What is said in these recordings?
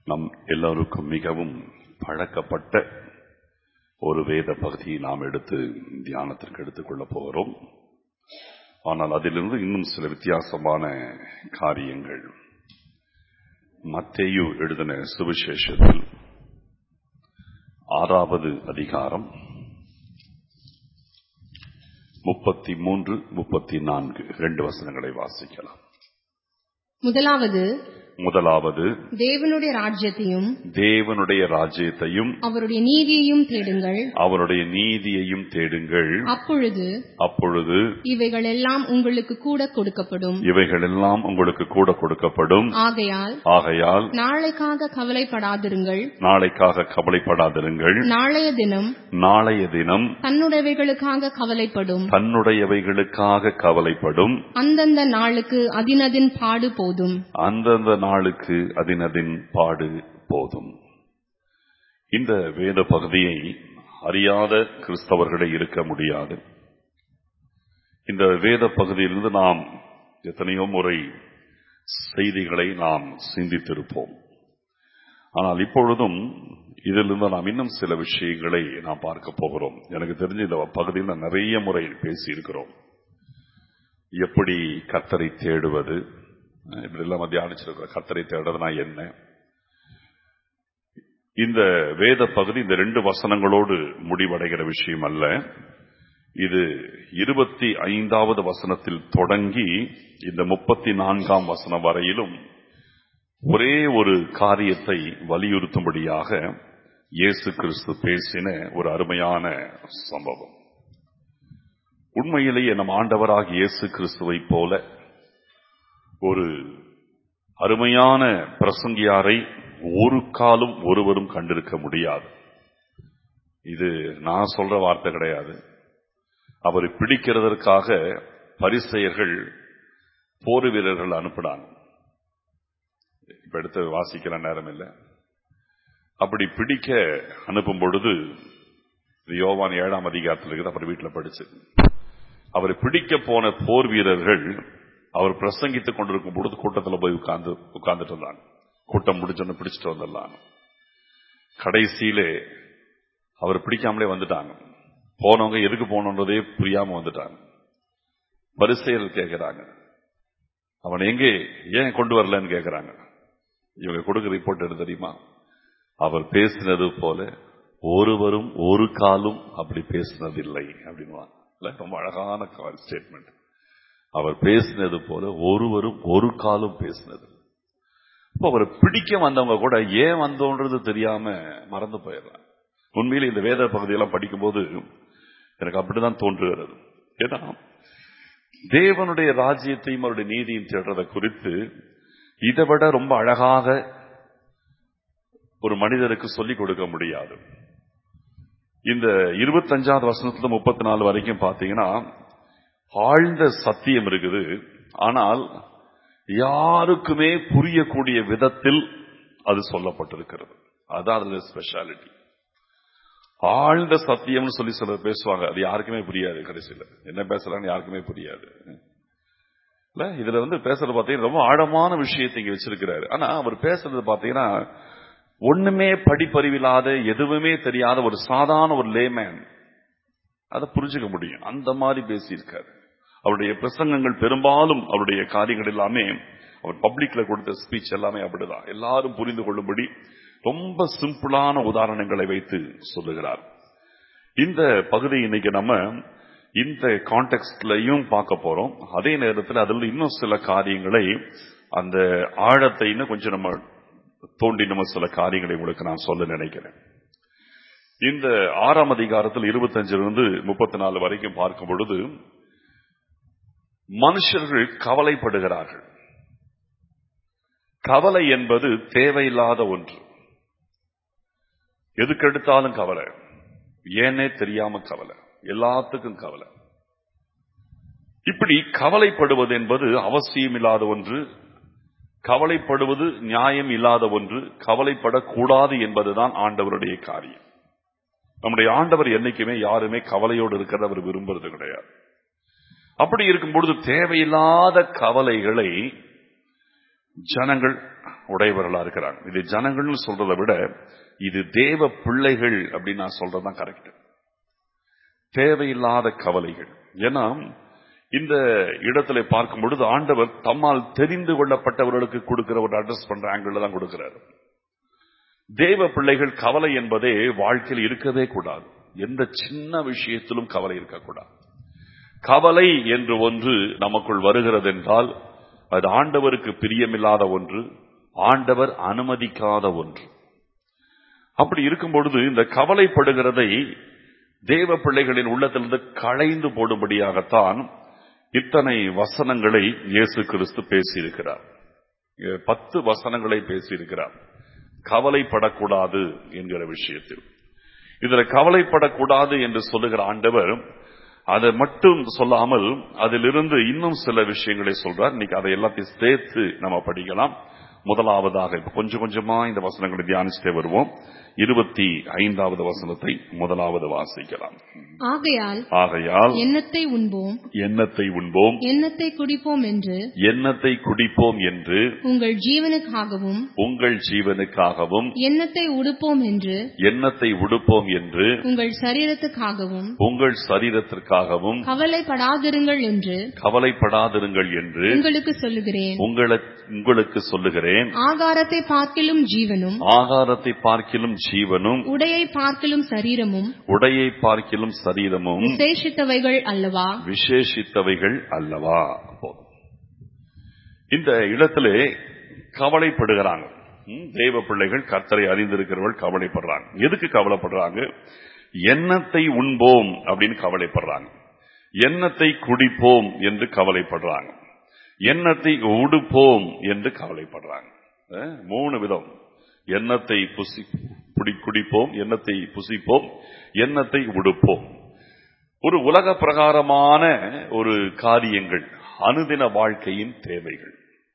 நம் எல்லோருக்கும் மிகவும் பழக்கப்பட்ட ஒரு வேத பகுதியை நாம் எடுத்து தியானத்திற்கு எடுத்துக்கொள்ளப் போகிறோம் ஆனால் அதிலிருந்து இன்னும் சில வித்தியாசமான காரியங்கள் மத்தேயு எழுதின சுவிசேஷத்தில் ஆறாவது அதிகாரம் முப்பத்தி மூன்று முப்பத்தி நான்கு ரெண்டு வசனங்களை வாசிக்கலாம் முதலாவது முதலாவது தேவனுடைய ராஜ்யத்தையும் தேவனுடைய ராஜ்யத்தையும் அவருடைய நீதியையும் தேடுங்கள் அவருடைய நீதியையும் தேடுங்கள் அப்பொழுது அப்பொழுது இவைகள் எல்லாம் உங்களுக்கு கூட கொடுக்கப்படும் இவைகளெல்லாம் உங்களுக்கு கூட கொடுக்கப்படும் ஆகையால் ஆகையால் நாளைக்காக கவலைப்படாதிருங்கள் நாளைக்காக கவலைப்படாதிருங்கள் நாளைய தினம் நாளைய தினம் தன்னுடையவைகளுக்காக கவலைப்படும் தன்னுடையவைகளுக்காக கவலைப்படும் அந்தந்த நாளுக்கு அதினதின் பாடு போதும் அந்தந்த நாளுக்கு அதினதின் பாடு போதும் இந்த வேத பகுதியை அறியாத கிறிஸ்தவர்களே இருக்க முடியாது இந்த வேத பகுதியிலிருந்து நாம் எத்தனையோ முறை செய்திகளை நாம் சிந்தித்திருப்போம் ஆனால் இப்பொழுதும் இதிலிருந்து நாம் இன்னும் சில விஷயங்களை நாம் பார்க்க போகிறோம் எனக்கு தெரிஞ்ச இந்த பகுதியில் நான் நிறைய முறை பேசியிருக்கிறோம் எப்படி கத்தரை தேடுவது இப்படி எல்லாம் தியானிச்சிருக்கிற கத்தரை தேடுறதுனா என்ன இந்த வேத பகுதி இந்த ரெண்டு வசனங்களோடு முடிவடைகிற விஷயம் அல்ல இது இருபத்தி ஐந்தாவது வசனத்தில் தொடங்கி இந்த முப்பத்தி நான்காம் வசனம் வரையிலும் ஒரே ஒரு காரியத்தை வலியுறுத்தும்படியாக இயேசு கிறிஸ்து பேசின ஒரு அருமையான சம்பவம் உண்மையிலேயே நம் ஆண்டவராக இயேசு கிறிஸ்துவை போல ஒரு அருமையான பிரசங்கியாரை ஒரு காலும் ஒருவரும் கண்டிருக்க முடியாது இது நான் சொல்ற வார்த்தை கிடையாது அவரை பிடிக்கிறதற்காக பரிசெயர்கள் போர் வீரர்கள் அனுப்பினாங்க இப்ப எடுத்து வாசிக்கிற நேரம் இல்லை அப்படி பிடிக்க அனுப்பும் பொழுது யோவான் ஏழாம் அதிகாரத்தில் இருக்குது அப்புறம் வீட்டில் படிச்சு அவரை பிடிக்க போன போர் வீரர்கள் அவர் பிரசங்கித்துக் கொண்டிருக்கும் பொழுது கூட்டத்தில் போய் உட்கார்ந்து உட்கார்ந்துட்டு இருந்தாங்க கூட்டம் முடிஞ்சோன்னு பிடிச்சிட்டு வந்துடலாம் கடைசியிலே அவர் பிடிக்காமலே வந்துட்டாங்க போனவங்க எதுக்கு போனோன்றதே புரியாம வந்துட்டாங்க வரிசையில் கேட்கிறாங்க அவன் எங்கே ஏன் கொண்டு வரலன்னு கேட்கிறாங்க இவங்க கொடுக்க ரிப்போர்ட் எடு தெரியுமா அவர் பேசினது போல ஒருவரும் ஒரு காலும் அப்படி பேசினதில்லை அப்படின்னு ரொம்ப அழகான ஸ்டேட்மெண்ட் அவர் பேசினது போல ஒருவரும் ஒரு காலும் பேசினது இப்போ அவரை பிடிக்க வந்தவங்க கூட ஏன் வந்தோன்றது தெரியாம மறந்து போயிடுறாங்க உண்மையில இந்த வேத பகுதியெல்லாம் படிக்கும்போது எனக்கு அப்படிதான் தோன்றுகிறது ஏன்னா தேவனுடைய ராஜ்யத்தையும் அவருடைய நீதியும் தேடுறதை குறித்து இதை விட ரொம்ப அழகாக ஒரு மனிதருக்கு சொல்லிக் கொடுக்க முடியாது இந்த இருபத்தஞ்சாவது வருஷத்துல முப்பத்தி நாலு வரைக்கும் பாத்தீங்கன்னா ஆழ்ந்த சத்தியம் இருக்குது ஆனால் யாருக்குமே புரியக்கூடிய விதத்தில் அது சொல்லப்பட்டிருக்கிறது அதுதான் அதுல ஸ்பெஷாலிட்டி ஆழ்ந்த சத்தியம்னு சொல்லி சில பேசுவாங்க அது யாருக்குமே புரியாது கடைசியில் என்ன பேசுறாங்கன்னு யாருக்குமே புரியாது இல்ல இதுல வந்து பேசுறது பாத்தீங்கன்னா ரொம்ப ஆழமான விஷயத்தை இங்க வச்சிருக்கிறாரு ஆனா அவர் பேசுறது பாத்தீங்கன்னா ஒண்ணுமே படிப்பறிவில்லாத எதுவுமே தெரியாத ஒரு சாதாரண ஒரு லேமேன் அதை புரிஞ்சுக்க முடியும் அந்த மாதிரி பேசியிருக்காரு அவருடைய பிரசங்கங்கள் பெரும்பாலும் அவருடைய காரியங்கள் எல்லாமே அவர் பப்ளிக்ல கொடுத்த ஸ்பீச் எல்லாமே அப்படிதான் எல்லாரும் புரிந்து கொள்ளும்படி ரொம்ப சிம்பிளான உதாரணங்களை வைத்து சொல்லுகிறார் இந்த பகுதி இன்னைக்கு நம்ம இந்த கான்டெக்ட்லயும் பார்க்க போறோம் அதே நேரத்தில் அதில் இன்னும் சில காரியங்களை அந்த ஆழத்தை இன்னும் கொஞ்சம் நம்ம தோண்டி நம்ம சில காரியங்களை உங்களுக்கு நான் சொல்ல நினைக்கிறேன் இந்த ஆறாம் அதிகாரத்தில் இருபத்தஞ்சிலிருந்து முப்பத்தி நாலு வரைக்கும் பார்க்கும் பொழுது மனுஷர்கள் கவலைப்படுகிறார்கள் கவலை என்பது தேவையில்லாத ஒன்று எதுக்கெடுத்தாலும் கவலை ஏனே தெரியாம கவலை எல்லாத்துக்கும் கவலை இப்படி கவலைப்படுவது என்பது அவசியம் இல்லாத ஒன்று கவலைப்படுவது நியாயம் இல்லாத ஒன்று கவலைப்படக்கூடாது என்பதுதான் ஆண்டவருடைய காரியம் நம்முடைய ஆண்டவர் என்னைக்குமே யாருமே கவலையோடு இருக்கிறத அவர் விரும்புறது கிடையாது அப்படி இருக்கும் பொழுது தேவையில்லாத கவலைகளை ஜனங்கள் உடையவர்களா இருக்கிறாங்க இது ஜனங்கள்னு சொல்றதை விட இது தேவ பிள்ளைகள் அப்படின்னு நான் சொல்றதுதான் கரெக்ட் தேவையில்லாத கவலைகள் ஏன்னா இந்த இடத்துல பார்க்கும் பொழுது ஆண்டவர் தம்மால் தெரிந்து கொள்ளப்பட்டவர்களுக்கு கொடுக்கிற ஒரு அட்ரஸ் பண்ற ஆங்கிள் தான் கொடுக்கிறாரு தேவ பிள்ளைகள் கவலை என்பதே வாழ்க்கையில் இருக்கவே கூடாது எந்த சின்ன விஷயத்திலும் கவலை இருக்கக்கூடாது கவலை என்று ஒன்று நமக்குள் வருகிறது என்றால் அது ஆண்டவருக்கு பிரியமில்லாத ஒன்று ஆண்டவர் அனுமதிக்காத ஒன்று அப்படி இருக்கும் பொழுது இந்த கவலைப்படுகிறதை தேவ பிள்ளைகளின் உள்ளத்திலிருந்து களைந்து போடும்படியாகத்தான் இத்தனை வசனங்களை இயேசு கிறிஸ்து பேசியிருக்கிறார் இங்க பத்து வசனங்களை பேசியிருக்கிறார் கவலைப்படக்கூடாது என்கிற விஷயத்தில் இதுல கவலைப்படக்கூடாது என்று சொல்லுகிற ஆண்டவர் அதை மட்டும் சொல்லாமல் அதிலிருந்து இன்னும் சில விஷயங்களை சொல்றார் இன்னைக்கு அதை எல்லாத்தையும் சேர்த்து நம்ம படிக்கலாம் முதலாவதாக இப்ப கொஞ்சம் கொஞ்சமா இந்த வசனங்களை தியானிச்சுட்டே வருவோம் இருபத்தி ஐந்தாவது வசனத்தை முதலாவது வாசிக்கலாம் ஆகையால் ஆகையால் எண்ணத்தை உண்போம் எண்ணத்தை உண்போம் எண்ணத்தை குடிப்போம் என்று எண்ணத்தை குடிப்போம் என்று உங்கள் ஜீவனுக்காகவும் உங்கள் ஜீவனுக்காகவும் எண்ணத்தை உடுப்போம் என்று எண்ணத்தை உடுப்போம் என்று உங்கள் சரீரத்துக்காகவும் உங்கள் சரீரத்திற்காகவும் கவலைப்படாதிருங்கள் என்று கவலைப்படாதிருங்கள் என்று உங்களுக்கு சொல்லுகிறேன் உங்களை உங்களுக்கு சொல்லுகிறேன் ஆகாரத்தை பார்க்கிலும் ஜீவனும் ஆகாரத்தை பார்க்கிலும் ஜீவனும் உடையை பார்க்கிலும் சரீரமும் உடையை பார்க்கிலும் சரீரமும் விசேஷித்தவைகள் அல்லவா விசேஷித்தவைகள் அல்லவா போதும். இந்த இடத்திலே கவலைப்படுகிறாங்க ம், தேவ பிள்ளைகள் கர்த்தரை அறிந்திருக்கிறவர்கள் கவலைப்படுறாங்க எதுக்கு கவலைப்படுறாங்க எண்ணத்தை உண்போம் அப்படின்னு கவலைப்படுறாங்க எண்ணத்தை குடிப்போம் என்று கவலைப்படுறாங்க எண்ணத்தை உடுப்போம் என்று கவலைப்படுறாங்க அஹ், மூணு விதம் எண்ணத்தை புசி குடி- குடிப்போம் எண்ணத்தை புசிப்போம் எண்ணத்தை உடுப்போம் ஒரு உலக பிரகாரமான ஒரு காரியங்கள் அனுதின வாழ்க்கையின் தேவைகள்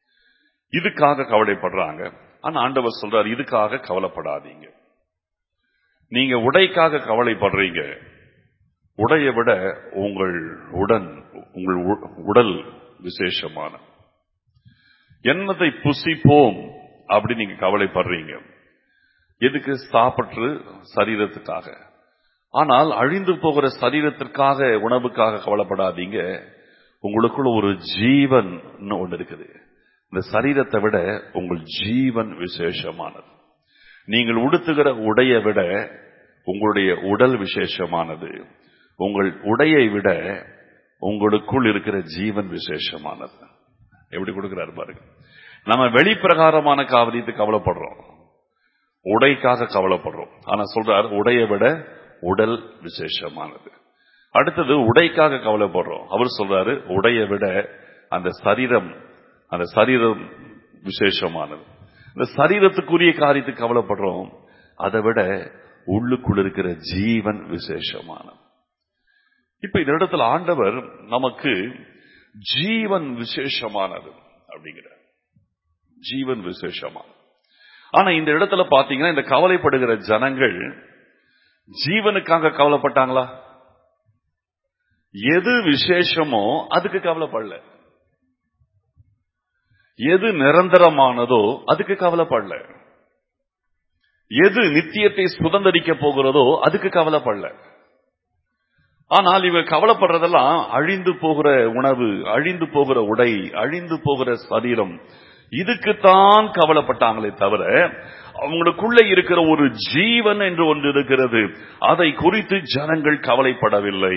இதுக்காக கவலைப்படுறாங்க ஆனா ஆண்டவர் சொல்றார் இதுக்காக கவலைப்படாதீங்க நீங்க உடைக்காக கவலைப்படுறீங்க உடையை விட உங்கள் உடன் உங்கள் உ- உடல் விசேஷமான எண்ணத்தை புசிப்போம் அப்படி நீங்க கவலைப்படுறீங்க எதுக்கு சாப்பிட்டு சரீரத்துக்காக ஆனால் அழிந்து போகிற சரீரத்திற்காக உணவுக்காக கவலைப்படாதீங்க உங்களுக்குள்ள ஒரு ஜீவன் ஒன்று இருக்குது இந்த சரீரத்தை விட உங்கள் ஜீவன் விசேஷமானது நீங்கள் உடுத்துகிற உடையை விட உங்களுடைய உடல் விசேஷமானது உங்கள் உடையை விட உங்களுக்குள் இருக்கிற ஜீவன் விசேஷமானது எப்படி கொடுக்கிறாரு பாருங்க நம்ம வெளிப்பிரகாரமான காவியத்துக்கு கவலைப்படுறோம் உடைக்காக கவலைப்படுறோம் ஆனா சொல்றார் உடையை விட உடல் விசேஷமானது அடுத்தது உடைக்காக கவலைப்படுறோம் அவர் சொல்றாரு உடையை விட அந்த சரீரம் அந்த சரீரம் விசேஷமானது இந்த சரீரத்துக்குரிய காரியத்துக்கு கவலைப்படுறோம் அதை விட உள்ளுக்குள் இருக்கிற ஜீவன் விசேஷமானது இப்ப இந்த இடத்துல ஆண்டவர் நமக்கு ஜீவன் விசேஷமானது அப்படிங்கிறார் ஜீவன் விசேஷமானது ஆனா இந்த இடத்துல பாத்தீங்கன்னா இந்த கவலைப்படுகிற ஜனங்கள் ஜீவனுக்காக கவலைப்பட்டாங்களா எது விசேஷமோ அதுக்கு கவலைப்படல எது நிரந்தரமானதோ அதுக்கு கவலைப்படல எது நித்தியத்தை சுதந்திரிக்க போகிறதோ அதுக்கு கவலைப்படல ஆனால் இவங்க கவலைப்படுறதெல்லாம் அழிந்து போகிற உணவு அழிந்து போகிற உடை அழிந்து போகிற சரீரம் இதுக்குத்தான் கவலைப்பட்டாங்களே தவிர அவங்களுக்குள்ள இருக்கிற ஒரு ஜீவன் என்று ஒன்று இருக்கிறது அதை குறித்து ஜனங்கள் கவலைப்படவில்லை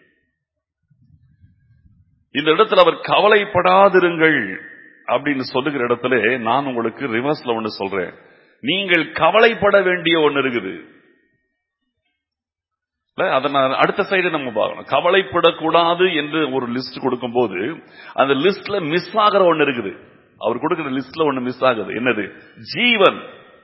இந்த இடத்துல அவர் கவலைப்படாதிருங்கள் அப்படின்னு சொல்லுகிற இடத்துல நான் உங்களுக்கு ரிவர்ஸ்ல ஒண்ணு சொல்றேன் நீங்கள் கவலைப்பட வேண்டிய ஒண்ணு இருக்குது இல்ல, அதை நான் அடுத்த சைடு நம்ம பார்க்கணும் கவலைப்படக்கூடாது என்று ஒரு லிஸ்ட் கொடுக்கும்போது அந்த லிஸ்ட்ல மிஸ் ஆகிற ஒண்ணு இருக்குது அவர் கொடுக்கிற லிஸ்ட்ல ஒண்ணு மிஸ் ஆகுது என்னது ஜீவன்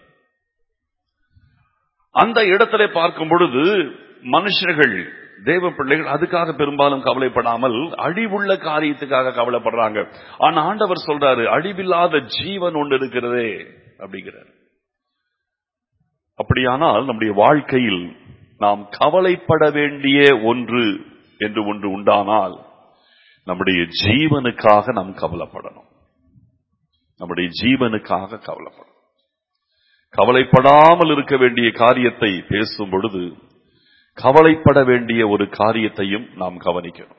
அந்த இடத்துல பார்க்கும் பொழுது மனுஷர்கள் தேவ பிள்ளைகள் அதுக்காக பெரும்பாலும் கவலைப்படாமல் அழிவுள்ள காரியத்துக்காக கவலைப்படுறாங்க ஆனா ஆண்டவர் சொல்றாரு அழிவில்லாத ஜீவன் ஒன்று இருக்கிறதே அப்படிங்கிறார் அப்படியானால் நம்முடைய வாழ்க்கையில் நாம் கவலைப்பட வேண்டிய ஒன்று என்று ஒன்று உண்டானால் நம்முடைய ஜீவனுக்காக நாம் கவலைப்படணும் நம்முடைய ஜீவனுக்காக கவலைப்படும் கவலைப்படாமல் இருக்க வேண்டிய காரியத்தை பேசும் பொழுது கவலைப்பட வேண்டிய ஒரு காரியத்தையும் நாம் கவனிக்கணும்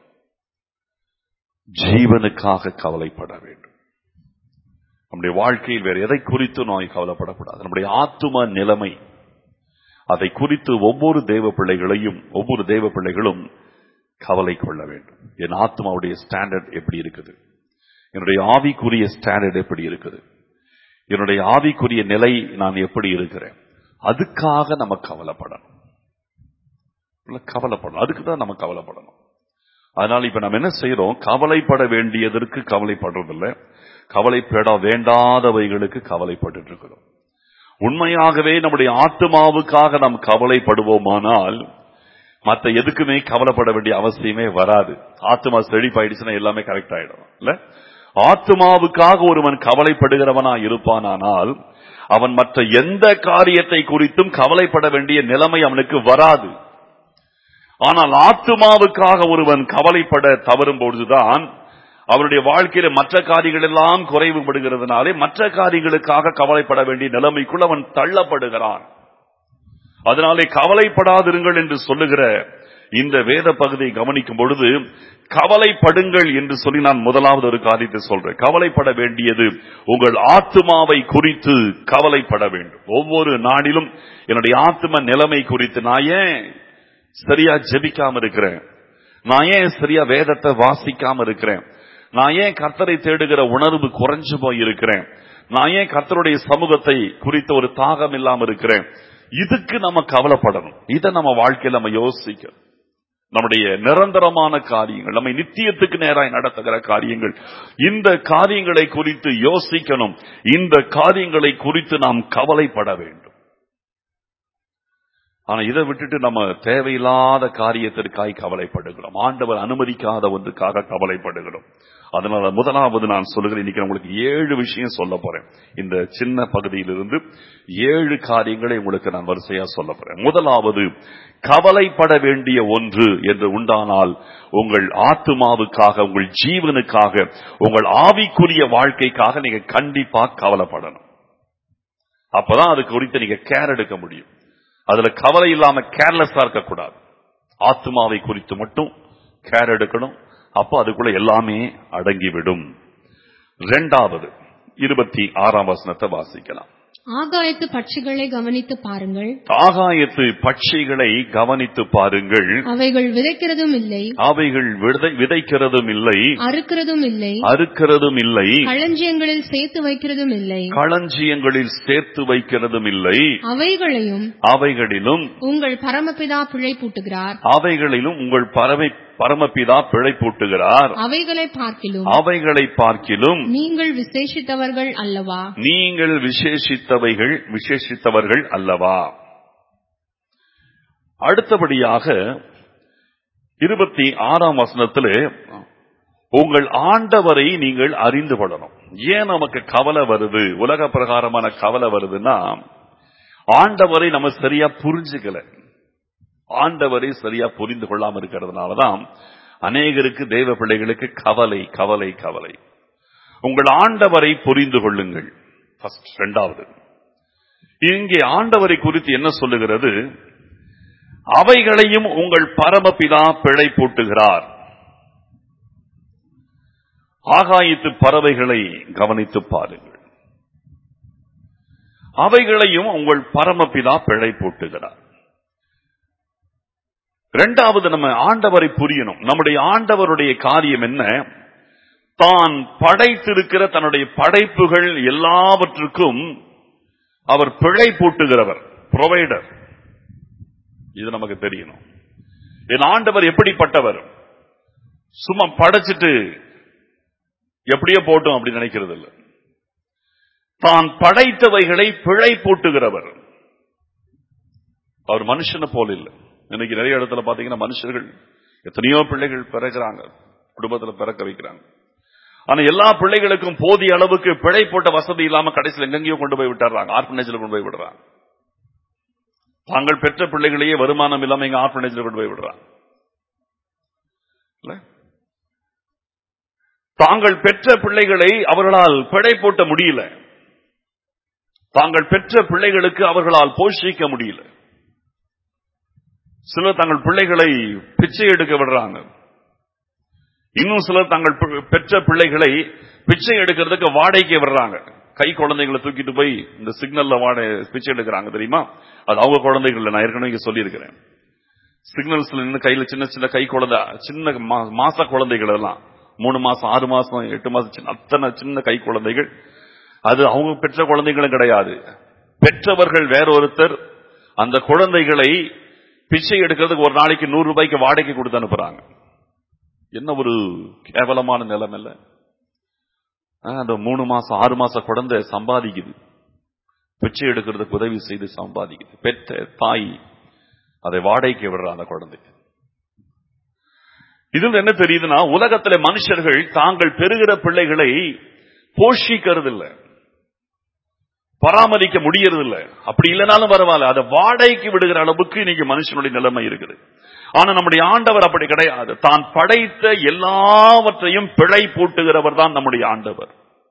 ஜீவனுக்காக கவலைப்பட வேண்டும் நம்முடைய வாழ்க்கையில் வேற எதை குறித்து நோய் கவலைப்படக்கூடாது நம்முடைய ஆத்தும நிலைமை அதை குறித்து ஒவ்வொரு தேவ பிள்ளைகளையும் ஒவ்வொரு தேவ பிள்ளைகளும் கவலை கொள்ள வேண்டும் என் ஆத்மாவுடைய ஸ்டாண்டர்ட் எப்படி இருக்குது என்னுடைய ஆவிக்குரிய ஸ்டாண்டர்ட் எப்படி இருக்குது என்னுடைய ஆவிக்குரிய நிலை நான் எப்படி இருக்கிறேன் அதுக்காக நம்ம கவலைப்படணும் இல்ல, கவலைப்படணும் அதுக்கு தான் நம்ம கவலைப்படணும் அதனால இப்ப நம்ம என்ன செய்யறோம் கவலைப்பட வேண்டியதற்கு கவலைப்படுறதில்ல கவலைப்பட வேண்டாதவைகளுக்கு கவலைப்பட்டு இருக்கிறோம் உண்மையாகவே நம்முடைய ஆத்மாவுக்காக நாம் கவலைப்படுவோமானால் மத்த எதுக்குமே கவலைப்பட வேண்டிய அவசியமே வராது ஆத்மா செழிப்பாயிடுச்சுன்னா எல்லாமே கரெக்ட் ஆயிடும் இல்ல ஆத்மாவுக்காக ஒருவன் கவலைப்படுகிறவனா இருப்பானானால் அவன் மற்ற எந்த காரியத்தை குறித்தும் கவலைப்பட வேண்டிய நிலைமை அவனுக்கு வராது ஆனால் ஆத்மாவுக்காக ஒருவன் கவலைப்பட தவறும் பொழுதுதான் அவனுடைய வாழ்க்கையில மற்ற காரியங்கள் எல்லாம் குறைவுபடுகிறதுனாலே மற்ற காரியங்களுக்காக கவலைப்பட வேண்டிய நிலைமைக்குள் அவன் தள்ளப்படுகிறான் அதனாலே கவலைப்படாதிருங்கள் என்று சொல்லுகிற இந்த வேத பகுதியை கவனிக்கும் பொழுது கவலைப்படுங்கள் என்று சொல்லி நான் முதலாவது ஒரு காரியத்தை சொல்றேன் கவலைப்பட வேண்டியது உங்கள் ஆத்மாவை குறித்து கவலைப்பட வேண்டும் ஒவ்வொரு நாளிலும் என்னுடைய ஆத்ம நிலைமை குறித்து நான் ஏன் சரியா ஜெபிக்காம இருக்கிறேன் நான் ஏன் சரியா வேதத்தை வாசிக்காம இருக்கிறேன் நான் ஏன் கர்த்தரை தேடுகிற உணர்வு குறைஞ்சு போய் இருக்கிறேன் நான் ஏன் கர்த்தருடைய சமூகத்தை குறித்த ஒரு தாகம் இல்லாம இருக்கிறேன் இதுக்கு நம்ம கவலைப்படணும் இதை நம்ம வாழ்க்கையில நம்ம யோசிக்கணும் நம்முடைய நிரந்தரமான காரியங்கள் நம்மை நித்தியத்துக்கு நேராய் நடத்துகிற காரியங்கள் இந்த காரியங்களை குறித்து யோசிக்கணும் இந்த காரியங்களை குறித்து நாம் கவலைப்பட வேண்டும் ஆனா இதை விட்டுட்டு நம்ம தேவையில்லாத காரியத்திற்காய் கவலைப்படுகிறோம் ஆண்டவர் அனுமதிக்காத ஒன்றுக்காக கவலைப்படுகிறோம் அதனால முதலாவது நான் சொல்லுகிறேன் இன்னைக்கு நான் உங்களுக்கு ஏழு விஷயம் சொல்ல போறேன் இந்த சின்ன பகுதியிலிருந்து ஏழு காரியங்களை உங்களுக்கு நான் வரிசையா சொல்ல போறேன் முதலாவது கவலைப்பட வேண்டிய ஒன்று என்று உண்டானால் உங்கள் ஆத்துமாவுக்காக உங்கள் ஜீவனுக்காக உங்கள் ஆவிக்குரிய வாழ்க்கைக்காக நீங்க கண்டிப்பா கவலைப்படணும் அப்பதான் அது குறித்து நீங்க கேர் எடுக்க முடியும் அதுல கவலை இல்லாம கேர்லெஸ்ஸா இருக்கக்கூடாது ஆத்மாவை குறித்து மட்டும் கேர் எடுக்கணும் அப்போ அதுக்குள்ள எல்லாமே அடங்கிவிடும் இரண்டாவது இருபத்தி ஆறாம் வசனத்தை வாசிக்கலாம் ஆகாயத்து பட்சிகளை கவனித்து பாருங்கள் ஆகாயத்து பட்சிகளை கவனித்து பாருங்கள் அவைகள் விதைக்கிறதும் இல்லை அவைகள் விதை விதைக்கிறதும் இல்லை அறுக்கிறதும் இல்லை அறுக்கிறதும் இல்லை களஞ்சியங்களில் சேர்த்து வைக்கிறதும் இல்லை களஞ்சியங்களில் சேர்த்து வைக்கிறதும் இல்லை அவைகளையும் அவைகளிலும் உங்கள் பரமபிதா பிழை பூட்டுகிறார் அவைகளிலும் உங்கள் பறவை பரமபிதா பிழை பூட்டுகிறார் அவைகளை பார்க்கிலும் அவைகளை பார்க்கிலும் நீங்கள் விசேஷித்தவர்கள் அல்லவா நீங்கள் விசேஷித்தவைகள் விசேஷித்தவர்கள் அல்லவா அடுத்தபடியாக இருபத்தி ஆறாம் வசனத்திலே உங்கள் ஆண்டவரை நீங்கள் அறிந்து கொள்ளணும் ஏன் நமக்கு கவலை வருது உலக பிரகாரமான கவலை வருதுன்னா ஆண்டவரை நம்ம சரியா புரிஞ்சுக்கல ஆண்டவரை சரியா புரிந்து கொள்ளாம இருக்கிறதுனாலதான் அநேகருக்கு தேவ பிள்ளைகளுக்கு கவலை கவலை கவலை உங்கள் ஆண்டவரை புரிந்து கொள்ளுங்கள் First, இரண்டாவது இங்கே ஆண்டவரை குறித்து என்ன சொல்லுகிறது அவைகளையும் உங்கள் பரமபிதா பிழை பூட்டுகிறார் ஆகாயத்து பறவைகளை கவனித்து பாருங்கள் அவைகளையும் உங்கள் பரமபிதா பிழை பூட்டுகிறார் இரண்டாவது நம்ம ஆண்டவரை புரியணும் நம்முடைய ஆண்டவருடைய காரியம் என்ன தான் படைத்திருக்கிற தன்னுடைய படைப்புகள் எல்லாவற்றுக்கும் அவர் பிழை பூட்டுகிறவர் புரொவைடர் இது நமக்கு தெரியணும் என் ஆண்டவர் எப்படிப்பட்டவர் சும்மா படைச்சிட்டு எப்படியோ போட்டும் அப்படி நினைக்கிறது இல்லை தான் படைத்தவைகளை பிழை பூட்டுகிறவர் அவர் மனுஷனை போல இல்லை இன்னைக்கு நிறைய இடத்துல பாத்தீங்கன்னா மனுஷர்கள் எத்தனையோ பிள்ளைகள் பிறக்கிறாங்க குடும்பத்துல பிறக்க வைக்கிறாங்க ஆனா எல்லா பிள்ளைகளுக்கும் போதிய அளவுக்கு பிழை போட்ட வசதி இல்லாம கடைசியில் எங்கெங்கேயோ கொண்டு போய் விட்டுறாங்க ஆர்பனேஜ்ல கொண்டு போய் விடுறாங்க தாங்கள் பெற்ற பிள்ளைகளையே வருமானம் இல்லாம எங்க ஆர்பனேஜ்ல கொண்டு போய் விடுறாங்க இல்ல தாங்கள் பெற்ற பிள்ளைகளை அவர்களால் பிழை போட்ட முடியல தாங்கள் பெற்ற பிள்ளைகளுக்கு அவர்களால் போஷிக்க முடியல சிலர் தங்கள் பிள்ளைகளை பிச்சை எடுக்க விடுறாங்க இன்னும் சிலர் தங்கள் பி- பெற்ற பிள்ளைகளை பிச்சை எடுக்கிறதுக்கு வாடகைக்கு விடுறாங்க கை குழந்தைகளை தூக்கிட்டு போய் இந்த சிக்னல்ல வாடகை பிச்சை எடுக்கிறாங்க தெரியுமா அது அவங்க குழந்தைகள் இல்ல, நான் ஏற்கனவே இங்க சொல்லியிருக்கிறேன் சிக்னல்ஸ்ல நின்று கையில சின்ன சின்ன கை குழந்தை சின்ன மா- மாச குழந்தைகள் எல்லாம் மூணு மாசம் ஆறு மாசம் எட்டு மாசம் சின்ன அத்தனை சின்ன கை குழந்தைகள் அது அவங்க பெற்ற குழந்தைகளும் கிடையாது பெற்றவர்கள் வேற ஒருத்தர் அந்த குழந்தைகளை பிச்சை எடுக்கிறதுக்கு ஒரு நாளைக்கு நூறு ரூபாய்க்கு வாடகைக்கு கொடுத்து அனுப்புறாங்க என்ன ஒரு கேவலமான நிலம் இல்ல ஆ, அந்த மூணு மாசம் ஆறு மாச குழந்தை சம்பாதிக்குது பிச்சை எடுக்கிறதுக்கு உதவி செய்து சம்பாதிக்குது பெற்ற தாய் அதை வாடகைக்கு விடுற அந்த குழந்தை இதில் என்ன தெரியுதுன்னா உலகத்துல மனுஷர்கள் தாங்கள் பெறுகிற பிள்ளைகளை போஷிக்கிறது இல்ல பராமரிக்க முடியறது இல்ல அப்படி இல்லைனாலும் பரவாயில்ல அதை வாடகைக்கு விடுகிற அளவுக்கு இன்னைக்கு மனுஷனுடைய நிலைமை இருக்குது ஆனா நம்முடைய ஆண்டவர் அப்படி கிடையாது தான் படைத்த எல்லாவற்றையும் பிழை பூட்டுகிறவர் தான் நம்முடைய ஆண்டவர்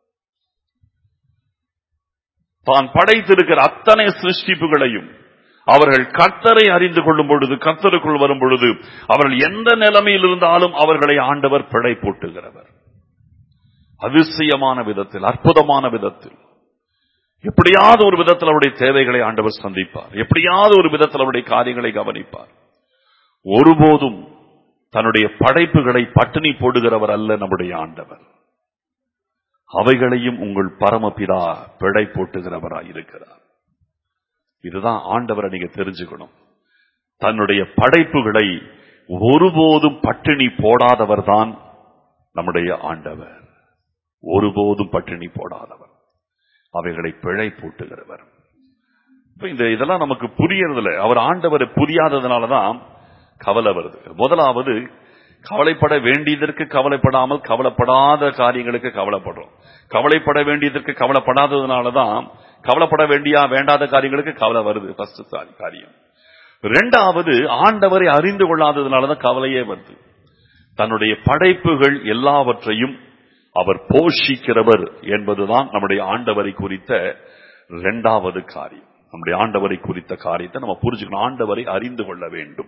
தான் படைத்திருக்கிற அத்தனை சிருஷ்டிப்புகளையும் அவர்கள் கர்த்தரை அறிந்து கொள்ளும் பொழுது கர்த்தருக்குள் வரும் பொழுது அவர்கள் எந்த நிலைமையில் இருந்தாலும் அவர்களை ஆண்டவர் பிழை போட்டுகிறவர் அதிசயமான விதத்தில் அற்புதமான விதத்தில் எப்படியாவது ஒரு விதத்தில் அவருடைய தேவைகளை ஆண்டவர் சந்திப்பார் எப்படியாவது ஒரு விதத்தில் அவருடைய காரியங்களை கவனிப்பார் ஒருபோதும் தன்னுடைய படைப்புகளை பட்டினி போடுகிறவர் அல்ல நம்முடைய ஆண்டவர் அவைகளையும் உங்கள் பரமபிதா பிழை போட்டுகிறவராய் இருக்கிறார் இதுதான் ஆண்டவரை நீங்க தெரிஞ்சுக்கணும் தன்னுடைய படைப்புகளை ஒருபோதும் பட்டினி போடாதவர் தான் நம்முடைய ஆண்டவர் ஒருபோதும் பட்டினி போடாதவர் அவைகளை பிழை போட்டுகிறவர் இப்ப இந்த இதெல்லாம் நமக்கு புரியறதில்ல அவர் ஆண்டவர் புரியாததுனாலதான் கவலை வருது முதலாவது கவலைப்பட வேண்டியதற்கு கவலைப்படாமல் கவலைப்படாத காரியங்களுக்கு கவலைப்படுறோம் கவலைப்பட வேண்டியதற்கு கவலைப்படாததுனாலதான் கவலைப்பட வேண்டிய வேண்டாத காரியங்களுக்கு கவலை வருது ஃபர்ஸ்ட் காரியம் ரெண்டாவது ஆண்டவரை அறிந்து கொள்ளாததுனாலதான் கவலையே வருது தன்னுடைய படைப்புகள் எல்லாவற்றையும் அவர் போஷிக்கிறவர் என்பதுதான் நம்முடைய ஆண்டவரை குறித்த இரண்டாவது காரியம் நம்முடைய ஆண்டவரை குறித்த காரியத்தை நம்ம புரிஞ்சுக்கணும் ஆண்டவரை அறிந்து கொள்ள வேண்டும்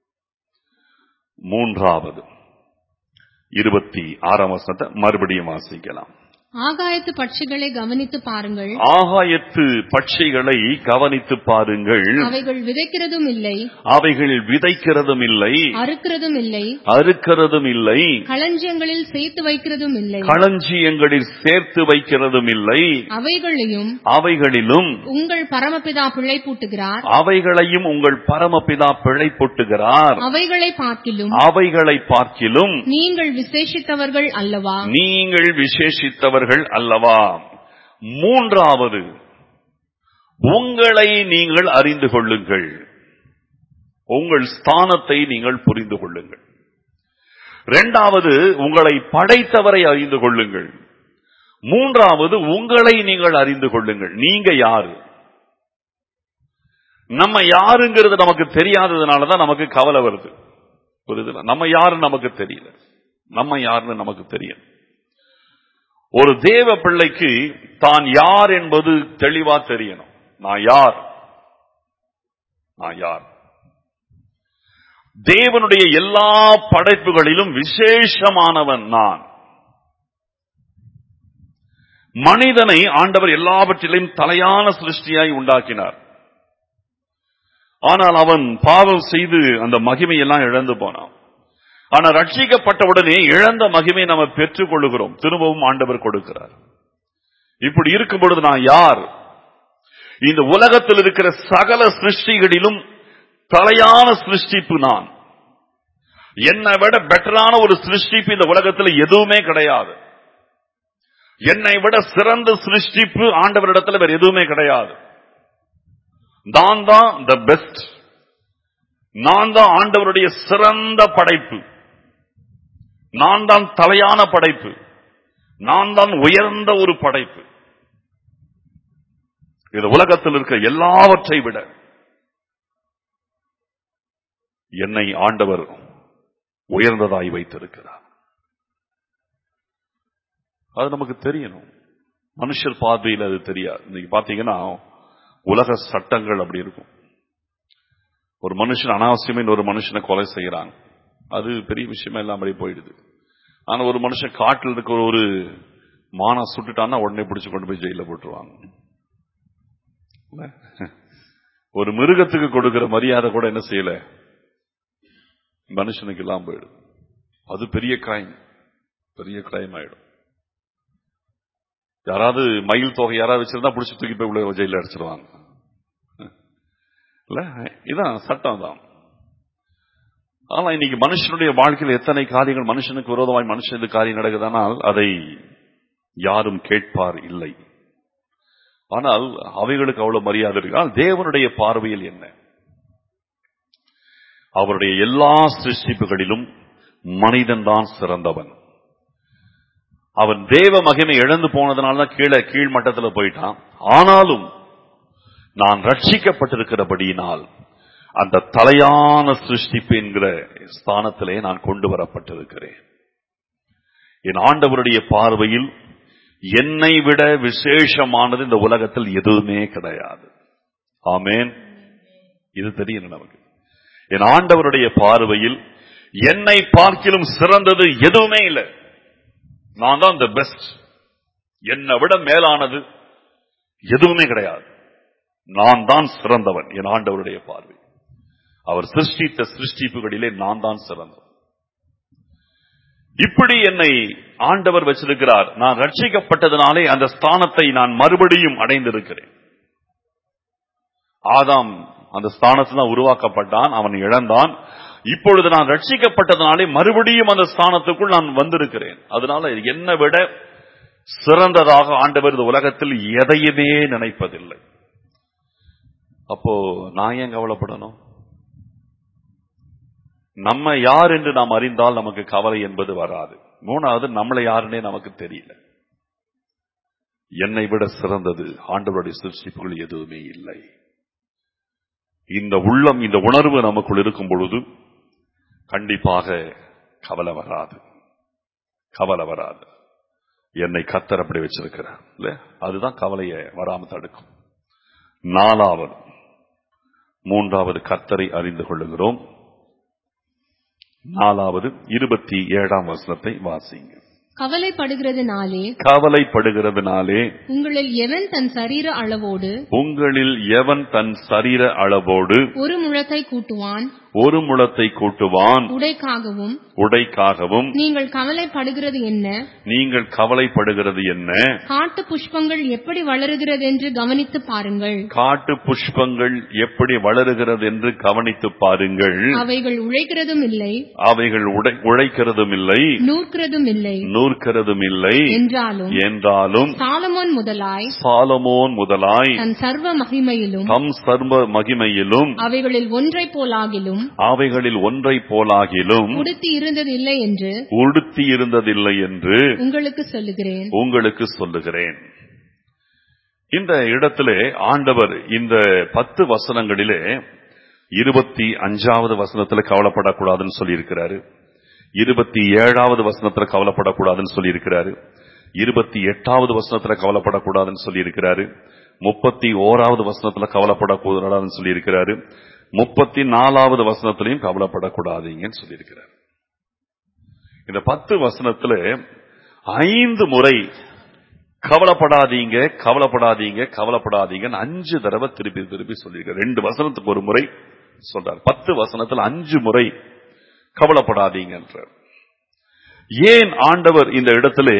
மூன்றாவது இருபத்தி ஆறாம் வசனத்தை மறுபடியும் வாசிக்கலாம் ஆகாயத்து பட்சிகளை கவனித்து பாருங்கள் ஆகாயத்து பட்சிகளை கவனித்து பாருங்கள் அவைகள் விதைக்கிறதும் இல்லை அவைகள் விதைக்கிறதும் இல்லை அறுக்கிறதும் இல்லை அறுக்கிறதும் இல்லை களஞ்சியங்களில் சேர்த்து வைக்கிறதும் இல்லை களஞ்சியங்களில் சேர்த்து வைக்கிறதும் இல்லை அவைகளையும் அவைகளிலும் உங்கள் பரமபிதா பிழை பூட்டுகிறார் அவைகளையும் உங்கள் பரமபிதா பிழை பொட்டுகிறார் அவைகளை பார்க்கிலும் அவைகளை பார்க்கிலும் நீங்கள் விசேஷித்தவர்கள் அல்லவா நீங்கள் விசேஷித்தவர்கள் அல்லவா மூன்றாவது உங்களை நீங்கள் அறிந்து கொள்ளுங்கள் உங்கள் ஸ்தானத்தை நீங்கள் புரிந்து கொள்ளுங்கள் இரண்டாவது உங்களை படைத்தவரை அறிந்து கொள்ளுங்கள் மூன்றாவது உங்களை நீங்கள் அறிந்து கொள்ளுங்கள் நீங்க யாரு நம்ம யாருங்கிறது நமக்கு தெரியாததுனாலதான் நமக்கு கவலை வருது புரியுதுல நம்ம யாருன்னு நமக்கு தெரியல நம்ம யாருன்னு நமக்கு தெரியும் ஒரு தேவ பிள்ளைக்கு தான் யார் என்பது தெளிவா தெரியணும் நான் யார் நான் யார் தேவனுடைய எல்லா படைப்புகளிலும் விசேஷமானவன் நான் மனிதனை ஆண்டவர் எல்லாவற்றிலும் தலையான சிருஷ்டியாய் உண்டாக்கினார் ஆனால் அவன் பாவம் செய்து அந்த மகிமையெல்லாம் இழந்து போனான் ஆனா ரட்சிக்கப்பட்ட உடனே இழந்த மகிமை நம்ம பெற்றுக் கொள்ளுகிறோம் திரும்பவும் ஆண்டவர் கொடுக்கிறார் இப்படி இருக்கும் பொழுது நான் யார் இந்த உலகத்தில் இருக்கிற சகல சிருஷ்டிகளிலும் தலையான சிருஷ்டிப்பு நான் என்னை விட பெட்டரான ஒரு சிருஷ்டிப்பு இந்த உலகத்தில் எதுவுமே கிடையாது என்னை விட சிறந்த சிருஷ்டிப்பு ஆண்டவரிடத்துல வேற எதுவுமே கிடையாது நான் தான் த பெஸ்ட் நான் தான் ஆண்டவருடைய சிறந்த படைப்பு நான் தான் தலையான படைப்பு நான் தான் உயர்ந்த ஒரு படைப்பு இது உலகத்தில் இருக்க எல்லாவற்றை விட என்னை ஆண்டவர் உயர்ந்ததாய் வைத்திருக்கிறார் அது நமக்கு தெரியணும் மனுஷர் பார்வையில் அது தெரியாது இன்னைக்கு பாத்தீங்கன்னா உலக சட்டங்கள் அப்படி இருக்கும் ஒரு மனுஷன் அனாவசியமே ஒரு மனுஷனை கொலை செய்யறாங்க அது பெரிய விஷயமா இல்லாமலே போயிடுது ஆனா ஒரு மனுஷன் காட்டில் இருக்கிற ஒரு மானா சுட்டுட்டான்னா உடனே பிடிச்சு கொண்டு போய் ஜெயில போட்டுருவாங்க இல்ல? ஒரு மிருகத்துக்கு கொடுக்கிற மரியாதை கூட என்ன செய்யல மனுஷனுக்கு இல்லாம போயிடும் அது பெரிய கிரைம் பெரிய கிரைம் ஆயிடும் யாராவது மயில் தொகை யாராவது வச்சிருந்தா பிடிச்சி தூக்கி போய் உள்ள ஜெயில அடிச்சிருவாங்க இல்ல இதான் சட்டம் தான் ஆனா இன்னைக்கு மனுஷனுடைய வாழ்க்கையில் எத்தனை காரியங்கள் மனுஷனுக்கு விரோதமாய் மனுஷனுக்கு காரியம் நடக்குதானால் அதை யாரும் கேட்பார் இல்லை ஆனால் அவைகளுக்கு அவ்வளவு மரியாதை இருக்கு ஆனால் தேவனுடைய பார்வையில் என்ன அவருடைய எல்லா சிருஷ்டிப்புகளிலும் மனிதன் தான் சிறந்தவன் அவன் தேவ மகிமை இழந்து போனதுனால தான் கீழே கீழ் மட்டத்துல போயிட்டான் ஆனாலும் நான் ரட்சிக்கப்பட்டிருக்கிறபடியினால் அந்த தலையான சிருஷ்டிப்பு என்கிற ஸ்தானத்திலே நான் கொண்டு வரப்பட்டிருக்கிறேன் என் ஆண்டவருடைய பார்வையில் என்னை விட விசேஷமானது இந்த உலகத்தில் எதுவுமே கிடையாது ஆமேன் இது தெரியும் நமக்கு என் ஆண்டவருடைய பார்வையில் என்னை பார்க்கிலும் சிறந்தது எதுவுமே இல்லை நான் தான் த பெஸ்ட் என்னை விட மேலானது எதுவுமே கிடையாது நான் தான் சிறந்தவன் என் ஆண்டவருடைய பார்வை அவர் சிருஷ்டித்த சிருஷ்டிப்புகளிலே நான் தான் சிறந்தவன் இப்படி என்னை ஆண்டவர் வச்சிருக்கிறார் நான் ரட்சிக்கப்பட்டதனாலே அந்த ஸ்தானத்தை நான் மறுபடியும் அடைந்திருக்கிறேன் ஆதாம் அந்த ஸ்தானத்தில் தான் உருவாக்கப்பட்டான் அவன் இழந்தான் இப்பொழுது நான் ரட்சிக்கப்பட்டதனாலே மறுபடியும் அந்த ஸ்தானத்துக்குள் நான் வந்திருக்கிறேன் அதனால என்னை விட சிறந்ததாக ஆண்டவர் இந்த உலகத்தில் எதையுமே நினைப்பதில்லை அப்போ நான் ஏன் கவலைப்படணும் நம்ம யார் என்று நாம் அறிந்தால் நமக்கு கவலை என்பது வராது மூணாவது நம்மளை யாருன்னே நமக்கு தெரியல என்னை விட சிறந்தது ஆண்டவருடைய சிருஷ்டிப்புகள் எதுவுமே இல்லை இந்த உள்ளம் இந்த உணர்வு நமக்குள் இருக்கும் பொழுது கண்டிப்பாக கவலை வராது கவலை வராது என்னை கத்தர் அப்படி வச்சிருக்கிறார் இல்ல அதுதான் கவலையை வராம தடுக்கும் நாலாவது மூன்றாவது கத்தரை அறிந்து கொள்ளுகிறோம் நாலாவது இருபத்தி ஏழாம் வசனத்தை வாசிங்க கவலைப்படுகிறதுனாலே கவலைப்படுகிறதுனாலே உங்களில் எவன் தன் சரீர அளவோடு உங்களில் எவன் தன் சரீர அளவோடு ஒரு முழத்தை கூட்டுவான் ஒரு முழத்தை கூட்டுவான் உடைக்காகவும் உடைக்காகவும் நீங்கள் கவலைப்படுகிறது என்ன நீங்கள் கவலைப்படுகிறது என்ன காட்டு புஷ்பங்கள் எப்படி வளருகிறது என்று கவனித்து பாருங்கள் காட்டு புஷ்பங்கள் எப்படி வளருகிறது என்று கவனித்து பாருங்கள் அவைகள் உழைக்கிறதும் இல்லை அவைகள் உடை- உழைக்கிறதும் இல்லை நூற்கிறதும் இல்லை நூற்கிறதும் இல்லை என்றாலும் என்றாலும் சாலமோன் முதலாய் சாலமோன் முதலாய் தன் சர்வ மகிமையிலும் தம் சர்வ மகிமையிலும் அவைகளில் ஒன்றைப் போலாகிலும் அவைகளில் ஒன்றை போலாகிலும் உடுத்தி இருந்ததில்லை என்று உடுத்தி இருந்ததில்லை என்று உங்களுக்கு சொல்லுகிறேன் உங்களுக்கு சொல்லுகிறேன் இந்த இடத்திலே ஆண்டவர் இந்த பத்து வசனங்களிலே இருபத்தி அஞ்சாவது வசனத்துல கவலைப்படக்கூடாதுன்னு சொல்லியிருக்கிறாரு இருபத்தி ஏழாவது வசனத்துல கவலைப்படக்கூடாதுன்னு சொல்லியிருக்கிறாரு இருபத்தி எட்டாவது வசனத்துல கவலைப்படக்கூடாதுன்னு சொல்லியிருக்கிறாரு முப்பத்தி ஓராவது வசனத்துல கவலைப்படக்கூடாதுன்னு சொல்லியிருக்கிறாரு முப்பத்தி நாலாவது வசனத்திலையும் கவலைப்படக்கூடாதீங்கன்னு சொல்லியிருக்கிறார் இந்த பத்து வசனத்துல ஐந்து முறை கவலைப்படாதீங்க கவலைப்படாதீங்க கவலைப்படாதீங்கன்னு அஞ்சு தடவை திருப்பி திருப்பி சொல்லியிருக்க ரெண்டு வசனத்துக்கு ஒரு முறை சொல்றார் பத்து வசனத்துல அஞ்சு முறை கவலைப்படாதீங்கன்றார் ஏன் ஆண்டவர் இந்த இடத்திலே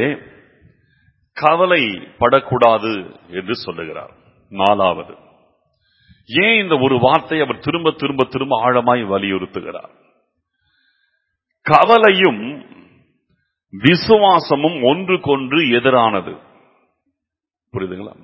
கவலைப்படக்கூடாது என்று சொல்லுகிறார் நாலாவது ஏன் இந்த ஒரு வார்த்தை அவர் திரும்ப திரும்ப திரும்ப ஆழமாய் வலியுறுத்துகிறார் கவலையும் விசுவாசமும் ஒன்றுக்கொன்று எதிரானது புரியுதுங்களா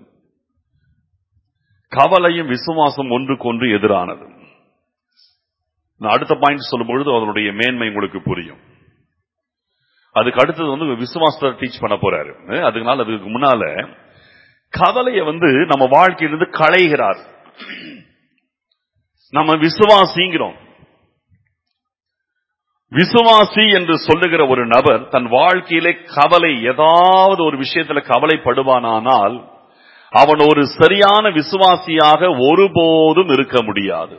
கவலையும் விசுவாசம் ஒன்றுக்கொன்று எதிரானது நான் அடுத்த பாயிண்ட் சொல்லும் பொழுது அதனுடைய மேன்மை உங்களுக்கு புரியும் அதுக்கு அடுத்தது வந்து விசுவாசத்தை டீச் பண்ண போறாரு அஹ் அதுக்குனால அதுக்கு முன்னால கவலையை வந்து நம்ம வாழ்க்கையிலிருந்து களைகிறார் நம்ம விசுவாசிங்கிறோம் விசுவாசி என்று சொல்லுகிற ஒரு நபர் தன் வாழ்க்கையிலே கவலை ஏதாவது ஒரு விஷயத்துல கவலைப்படுவானானால் அவன் ஒரு சரியான விசுவாசியாக ஒருபோதும் இருக்க முடியாது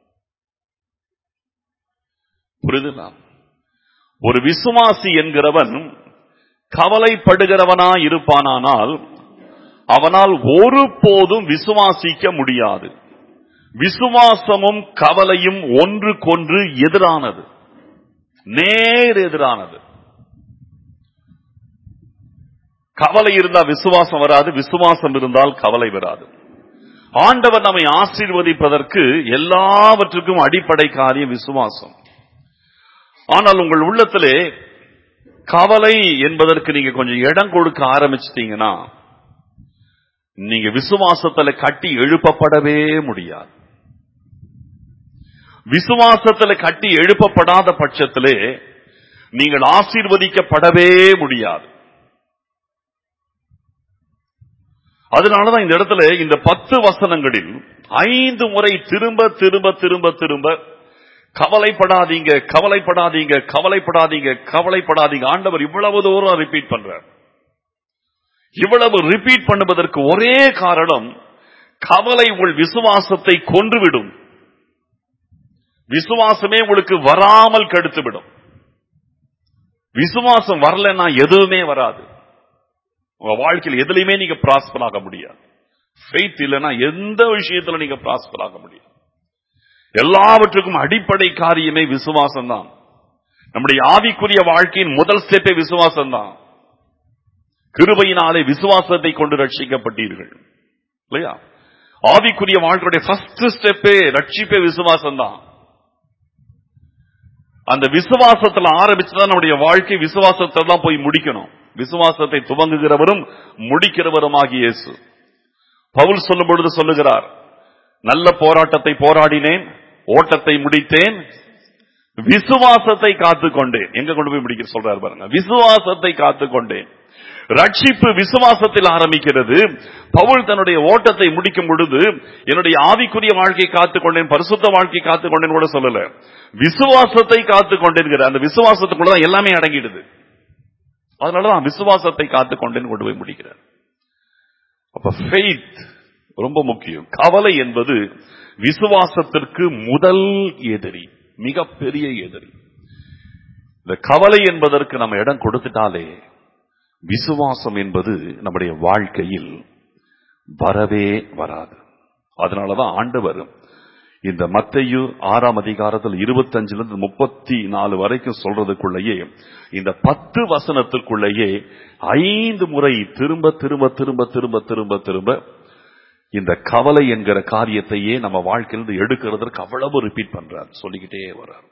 புரியுதுங்களா ஒரு விசுவாசி என்கிறவன் கவலைப்படுகிறவனா இருப்பானானால் அவனால் ஒருபோதும் விசுவாசிக்க முடியாது விசுவாசமும் கவலையும் ஒன்றுக்கொன்று எதிரானது நேர் எதிரானது கவலை இருந்தா விசுவாசம் வராது விசுவாசம் இருந்தால் கவலை வராது ஆண்டவர் நம்மை ஆசீர்வதிப்பதற்கு எல்லாவற்றுக்கும் அடிப்படை காரியம் விசுவாசம் ஆனால் உங்கள் உள்ளத்திலே கவலை என்பதற்கு நீங்க கொஞ்சம் இடம் கொடுக்க ஆரம்பிச்சிட்டீங்கன்னா நீங்க விசுவாசத்துல கட்டி எழுப்பப்படவே முடியாது விசுவாசத்துல கட்டி எழுப்பப்படாத பட்சத்திலே நீங்கள் ஆசீர்வதிக்கப்படவே முடியாது அதனாலதான் இந்த இடத்துல இந்த பத்து வசனங்களில் ஐந்து முறை திரும்ப திரும்ப திரும்ப திரும்ப கவலைப்படாதீங்க கவலைப்படாதீங்க கவலைப்படாதீங்க கவலைப்படாதீங்க ஆண்டவர் இவ்வளவு தூரம் ரிப்பீட் பண்றார் இவ்வளவு ரிப்பீட் பண்ணுவதற்கு ஒரே காரணம் கவலை உங்கள் விசுவாசத்தை கொன்றுவிடும் விசுவாசமே உங்களுக்கு வராமல் கெடுத்துவிடும் விசுவாசம் வரலன்னா எதுவுமே வராது உங்க வாழ்க்கையில் எதுலையுமே நீங்க பிராஸ்பர் ஆக முடியாது ஃபெய்த் இல்லைன்னா எந்த விஷயத்துல நீங்க பிராஸ்பர் ஆக முடியாது எல்லாவற்றுக்கும் அடிப்படை காரியமே விசுவாசம் தான் நம்முடைய ஆவிக்குரிய வாழ்க்கையின் முதல் ஸ்டெப்பே விசுவாசம் தான் கிருபையினாலே விசுவாசத்தை கொண்டு ரட்சிக்கப்பட்டீர்கள் இல்லையா ஆவிக்குரிய வாழ்க்கையுடைய ஃபர்ஸ்ட் ஸ்டெப்பே ரட்சிப்பே விசுவாசம் தான் அந்த விசுவாசத்துல ஆரம்பிச்சுதான் நம்முடைய வாழ்க்கை விசுவாசத்தை தான் போய் முடிக்கணும் விசுவாசத்தை துவங்குகிறவரும் முடிக்கிறவருமாகிய இயேசு பவுல் சொல்லும் பொழுது சொல்லுகிறார் நல்ல போராட்டத்தை போராடினேன் ஓட்டத்தை முடித்தேன் விசுவாசத்தை காத்துக்கொண்டேன் எங்க கொண்டு போய் முடிக்க சொல்றாரு பாருங்க விசுவாசத்தை காத்துக்கொண்டேன் ரட்சிப்பு விசுவாசத்தில் ஆரம்பிக்கிறது பவுல் தன்னுடைய ஓட்டத்தை முடிக்கும் பொழுது என்னுடைய ஆவிக்குரிய வாழ்க்கை காத்துக்கொண்டேன் பரிசுத்த வாழ்க்கை காத்துக்கொண்டேன் கூட சொல்லல விசுவாசத்தை காத்துக்கொண்டேன் அந்த விசுவாசத்துக்குள்ளதான் எல்லாமே அடங்கிடுது அதனாலதான் விசுவாசத்தை காத்துக்கொண்டேன் கொண்டு போய் முடிக்கிறார் அப்ப ஃபெய்த் ரொம்ப முக்கியம் கவலை என்பது விசுவாசத்திற்கு முதல் எதிரி மிகப்பெரிய எதிரி இந்த கவலை என்பதற்கு நம்ம இடம் கொடுத்துட்டாலே விசுவாசம் என்பது நம்முடைய வாழ்க்கையில் வரவே வராது அதனாலதான் ஆண்டவர் இந்த மத்தையு ஆறாம் அதிகாரத்தில் இருபத்தஞ்சுல இருந்து முப்பத்தி நாலு வரைக்கும் சொல்றதுக்குள்ளேயே இந்த பத்து வசனத்திற்குள்ளேயே ஐந்து முறை திரும்ப திரும்ப திரும்ப திரும்ப திரும்ப திரும்ப இந்த கவலை என்கிற காரியத்தையே நம்ம வாழ்க்கையிலிருந்து எடுக்கிறதற்கு அவ்வளவு ரிப்பீட் பண்றார் சொல்லிக்கிட்டே வர்றார்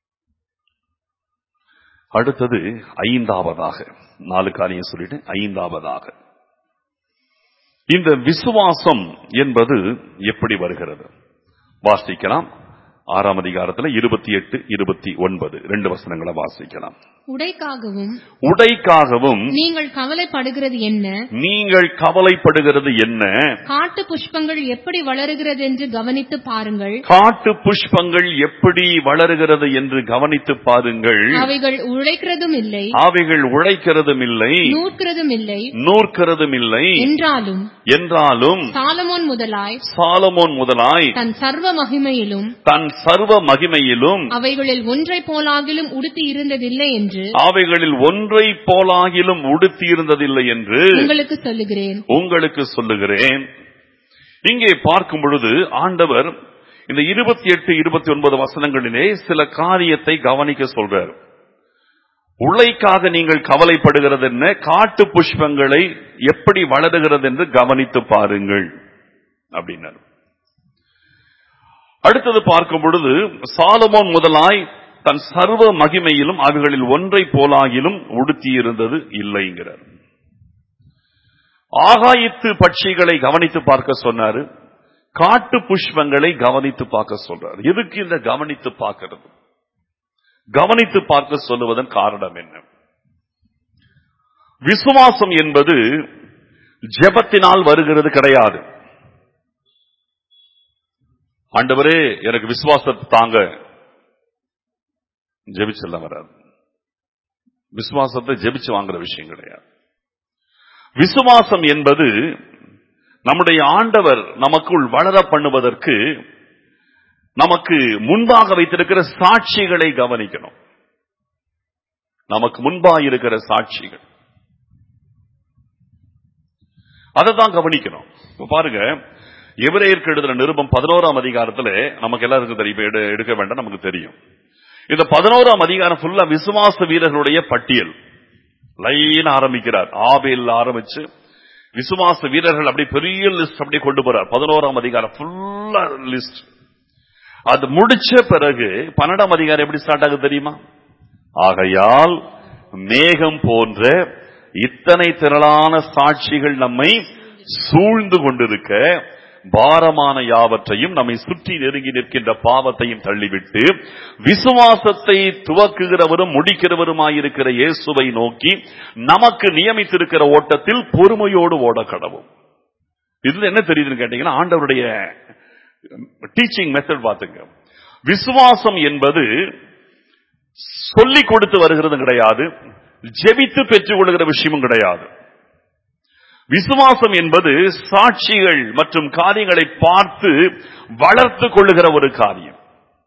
அடுத்தது ஐந்தாவதாக நாலு காரியம் சொல்லிட்டு ஐந்தாவதாக இந்த விசுவாசம் என்பது எப்படி வருகிறது வாசிக்கலாம் ஆறாம் அதிகாரத்துல இருபத்தி எட்டு இருபத்தி ஒன்பது ரெண்டு வசனங்களை வாசிக்கலாம் உடைக்காகவும் உடைக்காகவும் நீங்கள் கவலைப்படுகிறது என்ன நீங்கள் கவலைப்படுகிறது என்ன காட்டு புஷ்பங்கள் எப்படி வளருகிறது என்று கவனித்து பாருங்கள் காட்டு புஷ்பங்கள் எப்படி வளருகிறது என்று கவனித்து பாருங்கள் அவைகள் உழைக்கிறதும் இல்லை அவைகள் உழைக்கிறதும் இல்லை நூற்கிறதும் இல்லை நூற்கிறதும் இல்லை என்றாலும் என்றாலும் சாலமோன் முதலாய் சாலமோன் முதலாய் தன் சர்வ மகிமையிலும் தன் சர்வ மகிமையிலும் அவைகளில் ஒன்றை போலாகிலும் உடுத்தி இருந்ததில்லை என்று அவைகளில் ஒன்றை போலாகிலும் உடுத்தி இருந்ததில்லை என்று உங்களுக்கு சொல்லுகிறேன் உங்களுக்கு சொல்லுகிறேன் இங்கே பார்க்கும் பொழுது ஆண்டவர் இந்த இருபத்தி எட்டு இருபத்தி ஒன்பது வசனங்களிலே சில காரியத்தை கவனிக்க சொல்றார் உழைக்காக நீங்கள் கவலைப்படுகிறது என்ன காட்டு புஷ்பங்களை எப்படி வளருகிறது என்று கவனித்து பாருங்கள் அப்படின்னார் அடுத்தது பார்க்கும் பொழுது சாலமோன் முதலாய் தன் சர்வ மகிமையிலும் அவைகளில் ஒன்றை போலாகிலும் உடுத்தியிருந்தது இல்லைங்கிறார் ஆகாயத்து பட்சிகளை கவனித்து பார்க்க சொன்னாரு காட்டு புஷ்பங்களை கவனித்து பார்க்க சொல்றார் எதுக்கு இந்த கவனித்து பார்க்கிறது கவனித்து பார்க்க சொல்லுவதன் காரணம் என்ன விசுவாசம் என்பது ஜெபத்தினால் வருகிறது கிடையாது ஆண்டவரே எனக்கு விசுவாசத்தை தாங்க ஜெபிச்செல்லாம் வராது விசுவாசத்தை ஜெபிச்சு வாங்குற விஷயம் கிடையாது விசுவாசம் என்பது நம்முடைய ஆண்டவர் நமக்குள் வளர பண்ணுவதற்கு நமக்கு முன்பாக வைத்திருக்கிற சாட்சிகளை கவனிக்கணும் நமக்கு முன்பாக இருக்கிற சாட்சிகள் அதை தான் கவனிக்கணும் இப்ப பாருங்க எவரேற்கு எழுதுற நிருபம் பதினோராம் அதிகாரத்துல நமக்கு எல்லாருக்கும் தெரியும் இப்ப எடு- எடுக்க வேண்டாம் நமக்கு தெரியும் இந்த பதினோராம் அதிகாரம் ஃபுல்லா விசுவாச வீரர்களுடைய பட்டியல் லைன் ஆரம்பிக்கிறார் ஆபேல் ஆரம்பிச்சு விசுவாச வீரர்கள் அப்படி பெரிய லிஸ்ட் அப்படி கொண்டு போறார் பதினோராம் அதிகாரம் ஃபுல்லா லிஸ்ட் அது முடிச்ச பிறகு பன்னெண்டாம் அதிகாரம் எப்படி ஸ்டார்ட் ஆகுது தெரியுமா ஆகையால் மேகம் போன்ற இத்தனை திரளான சாட்சிகள் நம்மை சூழ்ந்து கொண்டிருக்க பாரமான யாவற்றையும் நம்மை சுற்றி நெருங்கி நிற்கின்ற பாவத்தையும் தள்ளிவிட்டு விசுவாசத்தை துவக்குகிறவரும் முடிக்கிறவருமாயிருக்கிற இயேசுவை நோக்கி நமக்கு நியமித்திருக்கிற ஓட்டத்தில் பொறுமையோடு ஓட கடவும் இதுல என்ன தெரியுதுன்னு கேட்டீங்கன்னா ஆண்டவருடைய டீச்சிங் மெத்தட் பாத்துங்க விசுவாசம் என்பது சொல்லிக் கொடுத்து வருகிறது கிடையாது ஜெபித்து பெற்றுக் கொள்கிற விஷயமும் கிடையாது விசுவாசம் என்பது சாட்சிகள் மற்றும் காரியங்களை பார்த்து வளர்த்து கொள்ளுகிற ஒரு காரியம்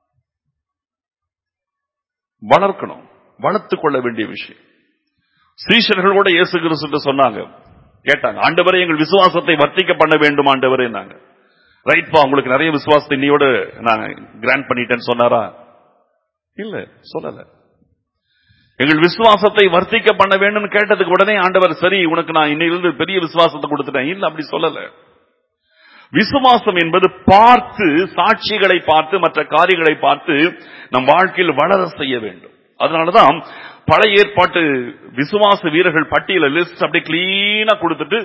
வளர்க்கணும் வளர்த்துக் கொள்ள வேண்டிய விஷயம் சீஷர்கள் கூட இயேசு கிறிஸ்து சொன்னாங்க கேட்டாங்க ஆண்டவரே எங்கள் விசுவாசத்தை வர்த்திக்க பண்ண வேண்டும் ஆண்டவரே நாங்க ரைட்பா உங்களுக்கு நிறைய விசுவாசத்தை இன்னையோட நான் கிராண்ட் பண்ணிட்டேன்னு சொன்னாரா இல்ல சொல்லல எங்கள் விசுவாசத்தை வர்த்திக்க பண்ண வேண்டும் கேட்டதுக்கு உடனே ஆண்டவர் சரி உனக்கு நான் இன்னையிலிருந்து பெரிய விசுவாசத்தை கொடுத்துட்டேன் இல்ல அப்படி சொல்லல விசுவாசம் என்பது பார்த்து சாட்சிகளை பார்த்து மற்ற காரியங்களை பார்த்து நம் வாழ்க்கையில் வளர செய்ய வேண்டும் அதனாலதான் பழைய ஏற்பாட்டு விசுவாச வீரர்கள் பட்டியல லிஸ்ட் அப்படி கிளீனா கொடுத்துட்டு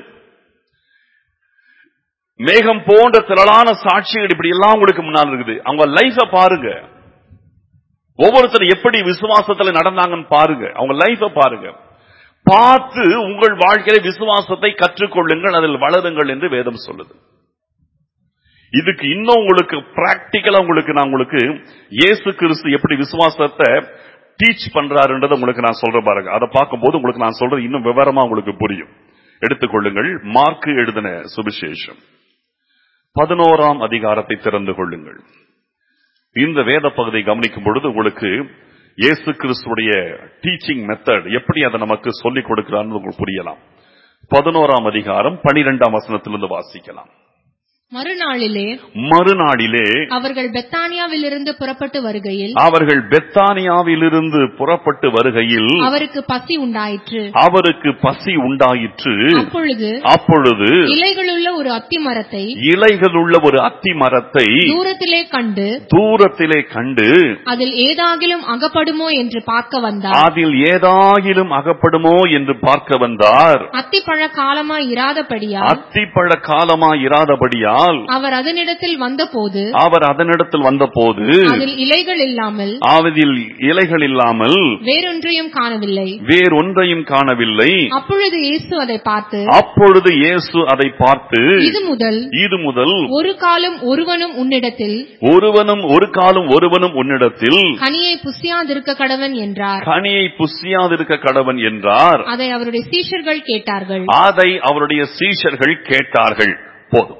மேகம் போன்ற திரளான சாட்சிகள் இப்படி எல்லாம் உங்களுக்கு முன்னால் இருக்குது அவங்க லைஃப பாருங்க ஒவ்வொருத்தரும் எப்படி விசுவாசத்துல நடந்தாங்கன்னு பாருங்க அவங்க லைஃப பாருங்க பார்த்து உங்கள் வாழ்க்கையில விசுவாசத்தை கற்றுக்கொள்ளுங்கள் அதில் வளருங்கள் என்று வேதம் சொல்லுது இதுக்கு இன்னும் உங்களுக்கு பிராக்டிக்கலா உங்களுக்கு நான் உங்களுக்கு இயேசு கிறிஸ்து எப்படி விசுவாசத்தை டீச் பண்றாருன்றதை உங்களுக்கு நான் சொல்றேன் பாருங்க அதை பார்க்கும்போது உங்களுக்கு நான் சொல்றது இன்னும் விவரமா உங்களுக்கு புரியும் எடுத்துக்கொள்ளுங்கள் மார்க்கு எழுதின சுவிசேஷம் பதினோராம் அதிகாரத்தை திறந்து கொள்ளுங்கள் இந்த வேத பகுதியை கவனிக்கும் பொழுது உங்களுக்கு இயேசு கிறிஸ்துடைய டீச்சிங் மெத்தட் எப்படி அதை நமக்கு சொல்லிக் கொடுக்கிறான்னு உங்களுக்கு புரியலாம் பதினோராம் அதிகாரம் பனிரெண்டாம் வசனத்திலிருந்து வாசிக்கலாம் மறுநாளிலே மறுநாளிலே அவர்கள் பெத்தானியாவிலிருந்து புறப்பட்டு வருகையில் அவர்கள் பெத்தானியாவிலிருந்து புறப்பட்டு வருகையில் அவருக்கு பசி உண்டாயிற்று அவருக்கு பசி உண்டாயிற்று அப்பொழுது அப்பொழுது இலைகளுள்ள ஒரு அத்தி மரத்தை இலைகளுள்ள ஒரு அத்தி மரத்தை தூரத்திலே கண்டு தூரத்திலே கண்டு அதில் ஏதாகிலும் அகப்படுமோ என்று பார்க்க வந்தார் அதில் ஏதாகிலும் அகப்படுமோ என்று பார்க்க வந்தார் அத்திப்பழ காலமாய் இராதபடியால் அத்திப்பழ காலமாய் இராதபடியால் அவர் அதனிடத்தில் வந்தபோது அவர் அதனிடத்தில் வந்தபோது அதில் இலைகள் இல்லாமல் அதில் இலைகள் இல்லாமல் வேறொன்றையும் காணவில்லை வேறொன்றையும் காணவில்லை அப்பொழுது இயேசு அதை பார்த்து அப்பொழுது இயேசு அதை பார்த்து இது முதல் இது முதல் ஒரு காலம் ஒருவனும் உன்னிடத்தில் ஒருவனும் ஒரு காலம் ஒருவனும் உன்னிடத்தில் கனியை புசியாதிருக்க கடவன் என்றார் கனியை புசியாதிருக்க கடவன் என்றார் அதை அவருடைய சீஷர்கள் கேட்டார்கள் அதை அவருடைய சீஷர்கள் கேட்டார்கள் போதும்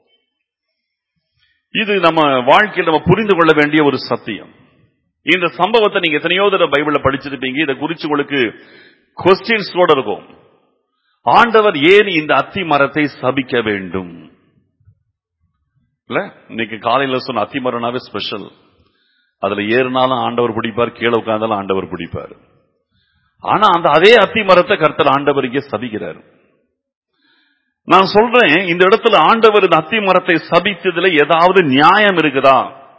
இது நம்ம வாழ்க்கையில் நம்ம புரிந்து கொள்ள வேண்டிய ஒரு சத்தியம் இந்த சம்பவத்தை நீங்க எத்தனையோ தடவை பைபிள்ல படிச்சிருப்பீங்க இதை குறிச்சு உங்களுக்கு கொஸ்டின்ஸ் கூட இருக்கும் ஆண்டவர் ஏன் இந்த அத்தி மரத்தை சபிக்க வேண்டும் இல்ல இன்னைக்கு காலையில சொன்ன அத்தி மரம்னாவே ஸ்பெஷல் அதுல ஏறினாலும் ஆண்டவர் பிடிப்பார் கீழே உட்கார்ந்தாலும் ஆண்டவர் பிடிப்பார் ஆனா அந்த அதே அத்தி மரத்தை கர்த்தர் ஆண்டவர் இங்கே சபிக்கிறார் நான் சொல்றேன் இந்த இடத்துல ஆண்டவர் இந்த அத்தி மரத்தை சபித்ததுல ஏதாவது நியாயம் இருக்குதா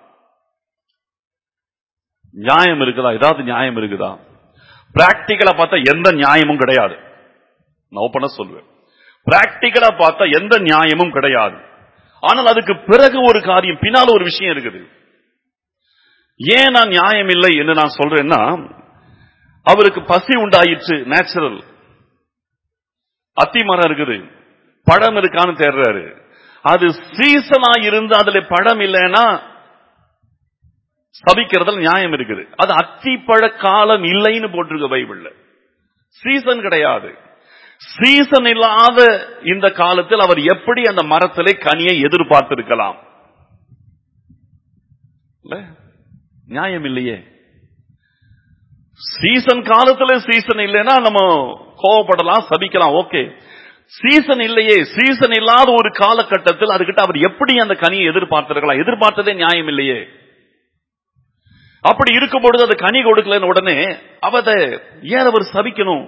நியாயம் இருக்குதா ஏதாவது நியாயம் இருக்குதா பிராக்டிக்கலா பார்த்தா எந்த நியாயமும் கிடையாது நான் ஓப்பனா சொல்லுவேன் பிராக்டிக்கலா பார்த்தா எந்த நியாயமும் கிடையாது ஆனால் அதுக்கு பிறகு ஒரு காரியம் பின்னால ஒரு விஷயம் இருக்குது ஏன் நான் நியாயம் இல்லை என்று நான் சொல்றேன்னா அவருக்கு பசி உண்டாயிற்று நேச்சுரல் அத்தி மரம் இருக்குது பழம் இருக்கான்னு தேடுறாரு அது சீசனா இருந்து அதுல பழம் இல்லைன்னா சபிக்கிறதுல நியாயம் இருக்குது அது அத்திப்பழ காலம் இல்லைன்னு போட்டிருக்கு பைபிள்ல சீசன் கிடையாது சீசன் இல்லாத இந்த காலத்தில் அவர் எப்படி அந்த மரத்திலே கனியை எதிர்பார்த்திருக்கலாம் இல்ல? நியாயம் இல்லையே சீசன் காலத்துல சீசன் இல்லைன்னா நம்ம கோவப்படலாம் சபிக்கலாம் ஓகே சீசன் இல்லையே சீசன் இல்லாத ஒரு காலகட்டத்தில் அதுகிட்ட அவர் எப்படி அந்த கனியை எதிர்பார்த்திருக்கலாம் எதிர்பார்த்ததே நியாயம் இல்லையே அப்படி இருக்கும் பொழுது அந்த கனி கொடுக்கலன்னு உடனே அவத ஏன் அவர் சபிக்கணும்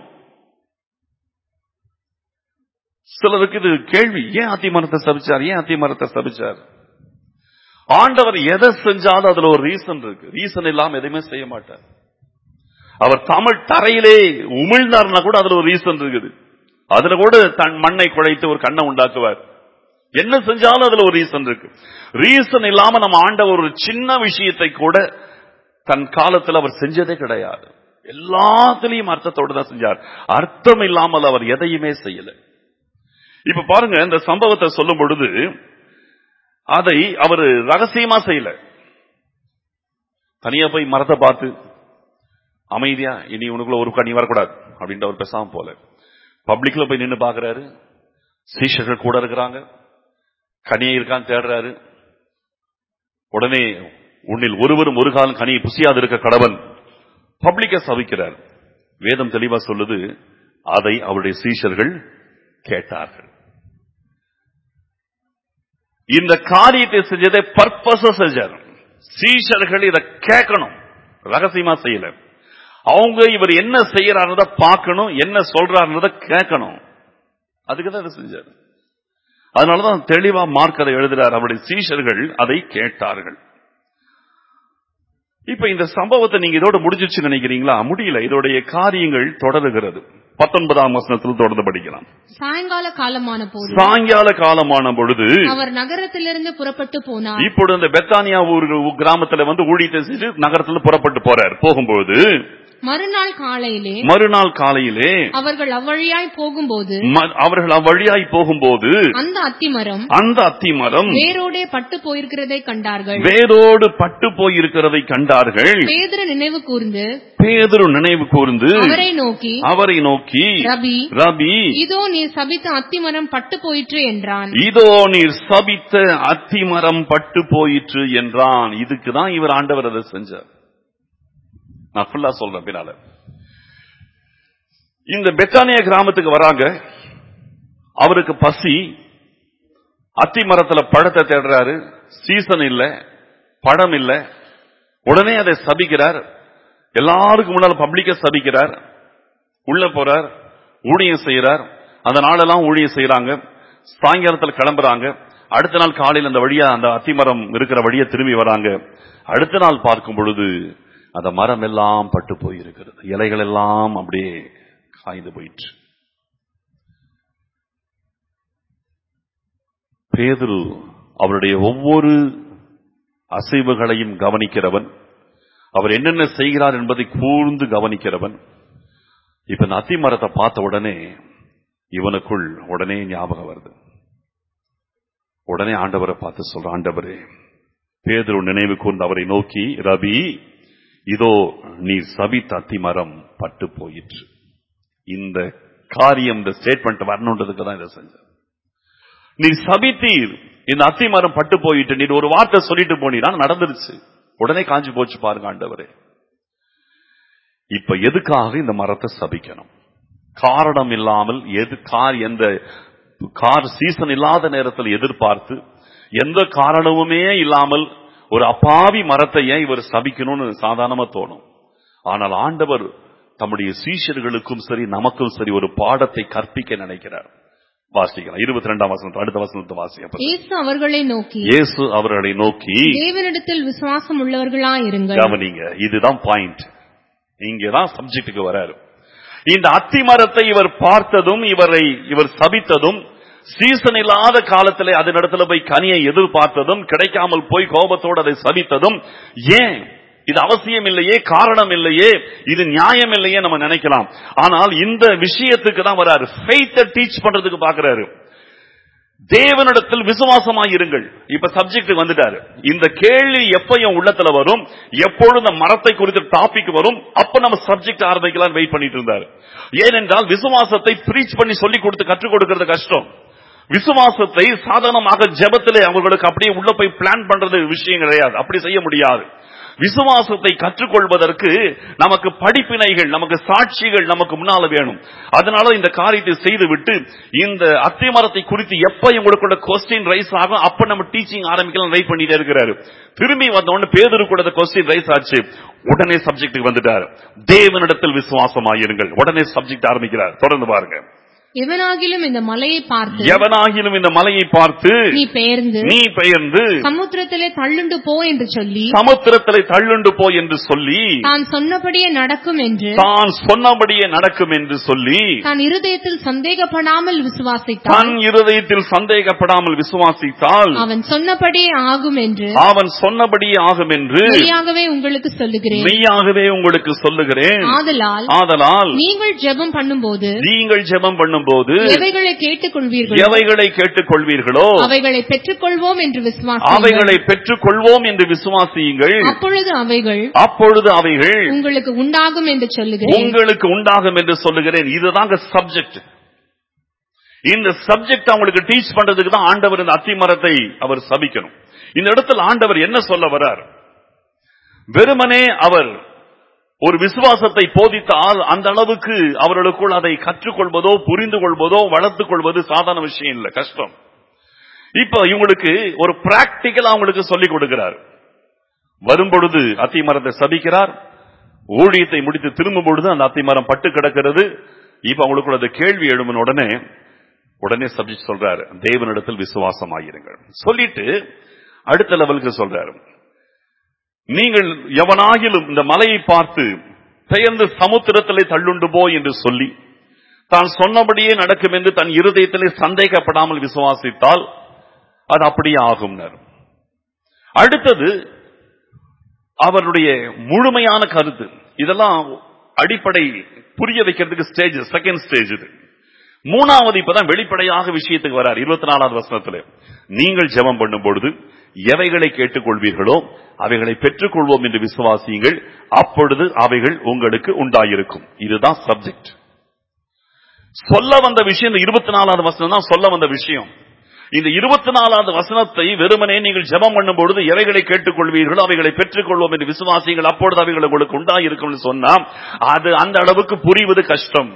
சிலருக்கு இது கேள்வி ஏன் அத்தி மரத்தை சபிச்சார் ஏன் அத்தி மரத்தை சபிச்சார் ஆண்டவர் எதை செஞ்சாலும் அதுல ஒரு ரீசன் இருக்கு ரீசன் இல்லாம எதையுமே செய்ய மாட்டார் அவர் தமிழ் தரையிலே உமிழ்ந்தார்னா கூட அதுல ஒரு ரீசன் இருக்குது அதுல கூட தன் மண்ணை குழைத்து ஒரு கண்ணை உண்டாக்குவார் என்ன செஞ்சாலும் அதுல ஒரு ரீசன் இருக்கு ரீசன் இல்லாம நம்ம ஆண்டவர் ஒரு சின்ன விஷயத்தை கூட தன் காலத்தில் அவர் செஞ்சதே கிடையாது எல்லாத்திலையும் அர்த்தத்தோடு தான் செஞ்சார் அர்த்தம் இல்லாமல் அவர் எதையுமே செய்யல இப்ப பாருங்க இந்த சம்பவத்தை சொல்லும் பொழுது அதை அவர் ரகசியமா செய்யல தனியா போய் மரத்தை பார்த்து அமைதியா இனி உனக்குள்ள ஒரு கனி வரக்கூடாது அப்படின்ற ஒரு பேசாம போல பப்ளிக்ல போய் நின்னு பாக்குறாரு சீஷர்கள் கூட இருக்கிறாங்க கனியை இருக்கான்னு தேடுறாரு உடனே உன்னில் ஒருவரும் ஒரு காலம் கனியை புசியாது இருக்க கடவன் பப்ளிக்க சவிக்கிறார் வேதம் தெளிவா சொல்லுது அதை அவருடைய சீஷர்கள் கேட்டார்கள் இந்த காரியத்தை செஞ்சதை பர்பஸ செஞ்சார் சீஷர்கள் இதை கேட்கணும் ரகசியமா செய்யல அவங்க இவர் என்ன செய்யறாருன்றத பார்க்கணும் என்ன சொல்றாருன்றத கேட்கணும் அதுக்கு தான் இதை செஞ்சார் அதனாலதான் தெளிவா மார்க் அதை எழுதுறார் அவருடைய சீஷர்கள் அதை கேட்டார்கள் இப்ப இந்த சம்பவத்தை நீங்க இதோட முடிஞ்சிச்சு நினைக்கிறீங்களா முடியல இதோடைய காரியங்கள் தொடருகிறது பத்தொன்பதாம் வசனத்தில் தொடர்ந்து படிக்கலாம் சாயங்கால காலமான போது சாயங்கால காலமான பொழுது அவர் நகரத்திலிருந்து புறப்பட்டு போனார் இப்பொழுது இந்த பெத்தானியா ஊர் கிராமத்துல வந்து ஊழியத்தை செஞ்சு நகரத்துல புறப்பட்டு போறார் போகும்போது மறுநாள் காலையிலே மறுநாள் காலையிலே அவர்கள் அவ்வழியாய் போகும்போது ம- அவர்கள் அவ்வழியாய் போகும்போது அந்த அத்திமரம் அந்த அத்தி மரம் வேரோடே பட்டு போயிருக்கிறதை கண்டார்கள் வேரோடு பட்டு போயிருக்கிறதை கண்டார்கள் பேதுரு நினைவு கூர்ந்து பேதுரு நினைவு கூர்ந்து அவரை நோக்கி அவரை நோக்கி ரபி ரபி இதோ நீ சபித்த அத்திமரம் பட்டு போயிற்று என்றான் இதோ நீர் சபித்த அத்தி மரம் பட்டு போயிற்று என்றான் இதுக்கு தான் இவர் ஆண்டவர் அதை செஞ்சார் நான் ஃபுல்லா சொல்றேன் பின்னால இந்த பெத்தானியா கிராமத்துக்கு வராங்க அவருக்கு பசி அத்தி மரத்துல பழத்தை தேடுறாரு சீசன் இல்ல பழம் இல்ல உடனே அதை சபிக்கிறார் எல்லாருக்கும் முன்னால பப்ளிக்க சபிக்கிறார் உள்ள போறார் ஊழியம் செய்யறார் அந்த நாளெல்லாம் ஊழியம் செய்யறாங்க சாயங்காலத்துல கிளம்புறாங்க அடுத்த நாள் காலையில் அந்த வழியா அந்த அத்திமரம் இருக்கிற வழியா திரும்பி வராங்க அடுத்த நாள் பார்க்கும் பொழுது அந்த மரம் எல்லாம் பட்டு போயிருக்கிறது இலைகள் எல்லாம் அப்படியே காய்ந்து போயிற்று பேதுரு அவருடைய ஒவ்வொரு அசைவுகளையும் கவனிக்கிறவன் அவர் என்னென்ன செய்கிறார் என்பதை கூர்ந்து கவனிக்கிறவன் இப்ப இந்த அத்தி மரத்தை பார்த்த உடனே இவனுக்குள் உடனே ஞாபகம் வருது உடனே ஆண்டவரை பார்த்து சொல்ற ஆண்டவரே பேதுரு நினைவு கூர்ந்து அவரை நோக்கி ரவி இதோ நீ சபித்த அத்தி மரம் பட்டு போயிற்று இந்த காரியம் இந்த ஸ்டேட்மெண்ட் வரணுன்றதுக்கு தான் இதை செஞ்சேன் நீ சபித்தீர் இந்த அத்தி மரம் பட்டு போயிட்டு நீ ஒரு வார்த்தை சொல்லிட்டு போனீனா நடந்துருச்சு உடனே காஞ்சு போச்சு பாருங்க ஆண்டவரே இப்ப எதுக்காக இந்த மரத்தை சபிக்கணும் காரணம் இல்லாமல் எது கார் எந்த கார் சீசன் இல்லாத நேரத்தில் எதிர்பார்த்து எந்த காரணமுமே இல்லாமல் ஒரு அப்பாவி மரத்தை ஏன் இவர் சபிக்கணும்னு சாதாரணமா தோணும் ஆனால் ஆண்டவர் தம்முடைய சீஷர்களுக்கும் சரி நமக்கும் சரி ஒரு பாடத்தை கற்பிக்க நினைக்கிறார் வாசிக்கலாம் இருபத்தி ரெண்டாம் வசனத்தை அடுத்த வசனத்தை வாசிக்க இயேசு அவர்களை நோக்கி இயேசு அவர்களை நோக்கி தேவனிடத்தில் விசுவாசம் உள்ளவர்களாயிருங்கள் கவனிங்க இதுதான் பாயிண்ட் இங்கதான் சப்ஜெக்டுக்கு வராரு இந்த அத்தி மரத்தை இவர் பார்த்ததும் இவரை இவர் சபித்ததும் சீசன் இல்லாத காலத்திலே அதனிடத்துல போய் கனியை எதிர்பார்த்ததும் கிடைக்காமல் போய் கோபத்தோடு அதை சபித்ததும் ஏன் இது அவசியம் இல்லையே காரணம் இல்லையே இது நியாயம் இல்லையே நம்ம நினைக்கலாம் ஆனால் இந்த விஷயத்துக்கு தான் வராரு ஃபெய்த்தை டீச் பண்றதுக்கு பாக்குறாரு தேவனிடத்தில் விசுவாசமாயிருங்கள் இப்ப சப்ஜெக்ட் வந்துட்டாரு இந்த கேள்வி எப்ப என் உள்ளத்துல வரும் எப்பொழுது இந்த மரத்தை குறித்த டாபிக் வரும் அப்ப நம்ம சப்ஜெக்ட் ஆரம்பிக்கலாம் வெயிட் பண்ணிட்டு இருந்தாரு ஏனென்றால் விசுவாசத்தை பிரீச் பண்ணி சொல்லி கொடுத்து கற்றுக் கொடுக்கிறது கஷ்டம் விசுவாசத்தை சாதாரணமாக ஜெபத்திலே அவர்களுக்கு அப்படியே உள்ள போய் பிளான் பண்றது விஷயம் கிடையாது அப்படி செய்ய முடியாது விசுவாசத்தை கற்றுக்கொள்வதற்கு நமக்கு படிப்பினைகள் நமக்கு சாட்சிகள் நமக்கு முன்னால வேணும் அதனால இந்த காரியத்தை செய்துவிட்டு இந்த அத்திமரத்தை குறித்து எப்ப உங்களுக்குள்ள கொஸ்டின் ரைஸ் ஆகும் அப்ப நம்ம டீச்சிங் ஆரம்பிக்கலாம் வெயிட் பண்ணிட்டே இருக்கிறாரு திரும்பி வந்த உடனே பேதரு கூட கொஸ்டின் ரைஸ் ஆச்சு உடனே சப்ஜெக்ட் வந்துட்டாரு தேவனிடத்தில் விசுவாசமாயிருங்கள் உடனே சப்ஜெக்ட் ஆரம்பிக்கிறார் தொடர்ந்து பாருங்க எவனாகிலும் இந்த மலையை பார்த்து எவனாகிலும் இந்த மலையை பார்த்து நீ பெயர்ந்து நீ பெயர்ந்து சமுத்திரத்திலே தள்ளுண்டு போ என்று சொல்லி சமுத்திரத்திலே தள்ளுண்டு போய் என்று சொல்லி தான் சொன்னபடியே நடக்கும் என்று தான் சொன்னபடியே நடக்கும் என்று சொல்லி தான் இருதயத்தில் சந்தேகப்படாமல் விசுவாசித்தான் தன் இருதயத்தில் சந்தேகப்படாமல் விசுவாசித்தால் அவன் சொன்னபடியே ஆகும் என்று அவன் சொன்னபடியே ஆகும் என்று மெய்யாகவே உங்களுக்கு சொல்லுகிறேன் மெய்யாகவே உங்களுக்கு சொல்லுகிறேன் ஆதலால் ஆதலால் நீங்கள் ஜெபம் பண்ணும்போது நீங்கள் ஜெபம் பண்ணும்போது எவைகளை கேட்டுக்கொள்வீர்களோ எவைகளை கேட்டுக் கொள்வீர்களோ அவைகளை பெற்றுக்கொள்வோம் என்று விசுவாசியுங்கள் அவைகளை பெற்றுக் கொள்வோம் என்று விசுவாசியுங்கள் அப்பொழுது அவைகள் அப்பொழுது அவைகள் உங்களுக்கு உண்டாகும் என்று சொல்லுகிறேன் உங்களுக்கு உண்டாகும் என்று சொல்லுகிறேன் இதுதாங்க சப்ஜெக்ட் இந்த சப்ஜெக்ட் அவங்களுக்கு டீச் பண்றதுக்கு தான் ஆண்டவர் இந்த அத்திமரத்தை அவர் சபிக்கணும் இந்த இடத்துல ஆண்டவர் என்ன சொல்ல வரார் வெறுமனே அவர் ஒரு விசுவாசத்தை போதித்தால் அந்த அளவுக்கு அவர்களுக்குள் அதை கற்றுக்கொள்வதோ புரிந்து கொள்வதோ வளர்த்துக் கொள்வது சாதாரண விஷயம் இல்ல கஷ்டம் இப்ப இவங்களுக்கு ஒரு பிராக்டிக்கல் அவங்களுக்கு சொல்லிக் கொடுக்கிறார் வரும் பொழுது அத்திமரத்தை சபிக்கிறார் ஊழியத்தை முடித்து திரும்பும் பொழுது அந்த அத்திமரம் பட்டு கிடக்கிறது இப்ப அவங்களுக்குள்ள அந்த கேள்வி எழும்பின உடனே உடனே சப்ஜெக்ட் சொல்றாரு தேவனிடத்தில் விசுவாசமாயிருங்கள் சொல்லிட்டு அடுத்த லெவலுக்கு சொல்றாரு நீங்கள் எவனாகிலும் இந்த மலையை பார்த்து பெயர்ந்து சமுத்திரத்திலே தள்ளுண்டு போ என்று சொல்லி தான் சொன்னபடியே நடக்கும் என்று தன் இருதயத்திலே சந்தேகப்படாமல் விசுவாசித்தால் அது அப்படியே ஆகும் அடுத்தது அவருடைய முழுமையான கருத்து இதெல்லாம் அடிப்படை புரிய வைக்கிறதுக்கு ஸ்டேஜ் செகண்ட் ஸ்டேஜ் இது மூணாவது இப்பதான் வெளிப்படையாக விஷயத்துக்கு வரார் இருபத்தி நாலாவது வசனத்துல நீங்கள் ஜெபம் பண்ணும் பொழுது எவைகளை கேட்டுக்கொள்வீர்களோ அவைகளை பெற்றுக்கொள்வோம் என்று விசுவாசியுங்கள் அப்பொழுது அவைகள் உங்களுக்கு உண்டாயிருக்கும் இதுதான் சப்ஜெக்ட் சொல்ல வந்த விஷயம் இந்த இருபத்தி நாலாவது வசனம் தான் சொல்ல வந்த விஷயம் இந்த இருபத்தி நாலாவது வசனத்தை வெறுமனே நீங்கள் ஜெபம் பண்ணும் பொழுது எவைகளை கேட்டுக்கொள்வீர்களோ அவைகளை பெற்றுக்கொள்வோம் என்று விசுவாசிகள் அப்பொழுது அவைகள் உங்களுக்கு உண்டாயிருக்கும் சொன்னா அது அந்த அளவுக்கு புரிவது கஷ்டம்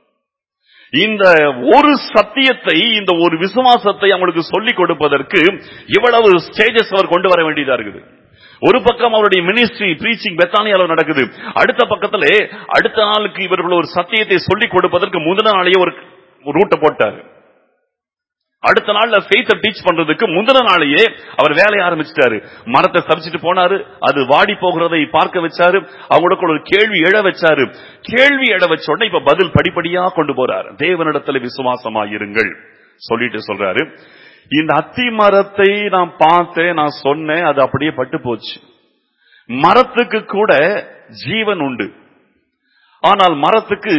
இந்த ஒரு சத்தியத்தை இந்த ஒரு விசுவாசத்தை அவங்களுக்கு சொல்லிக் கொடுப்பதற்கு இவ்வளவு ஸ்டேஜஸ் அவர் கொண்டு வர வேண்டியதா இருக்குது ஒரு பக்கம் அவருடைய மினிஸ்ட்ரி பிரீச்சிங் பெத்தானியால நடக்குது அடுத்த பக்கத்திலே அடுத்த நாளுக்கு இவர்கள் ஒரு சத்தியத்தை சொல்லிக் கொடுப்பதற்கு முந்தின நாளையே ஒரு ரூட்டை போட்டாரு அடுத்த நாள்ல ஃபெய்த்தை டீச் பண்றதுக்கு முந்தின நாளையே அவர் வேலையை ஆரம்பிச்சிட்டாரு மரத்தை சபிச்சுட்டு போனாரு அது வாடி போகிறதை பார்க்க வச்சாரு அவங்களுக்கு ஒரு கேள்வி எழ வச்சாரு கேள்வி எழ வச்ச உடனே இப்ப பதில் படிப்படியா கொண்டு போறாரு தேவனிடத்துல விசுவாசமாயிருங்கள் சொல்லிட்டு சொல்றாரு இந்த அத்தி மரத்தை நான் பார்த்தேன் நான் சொன்னேன் அது அப்படியே பட்டு போச்சு மரத்துக்கு கூட ஜீவன் உண்டு ஆனால் மரத்துக்கு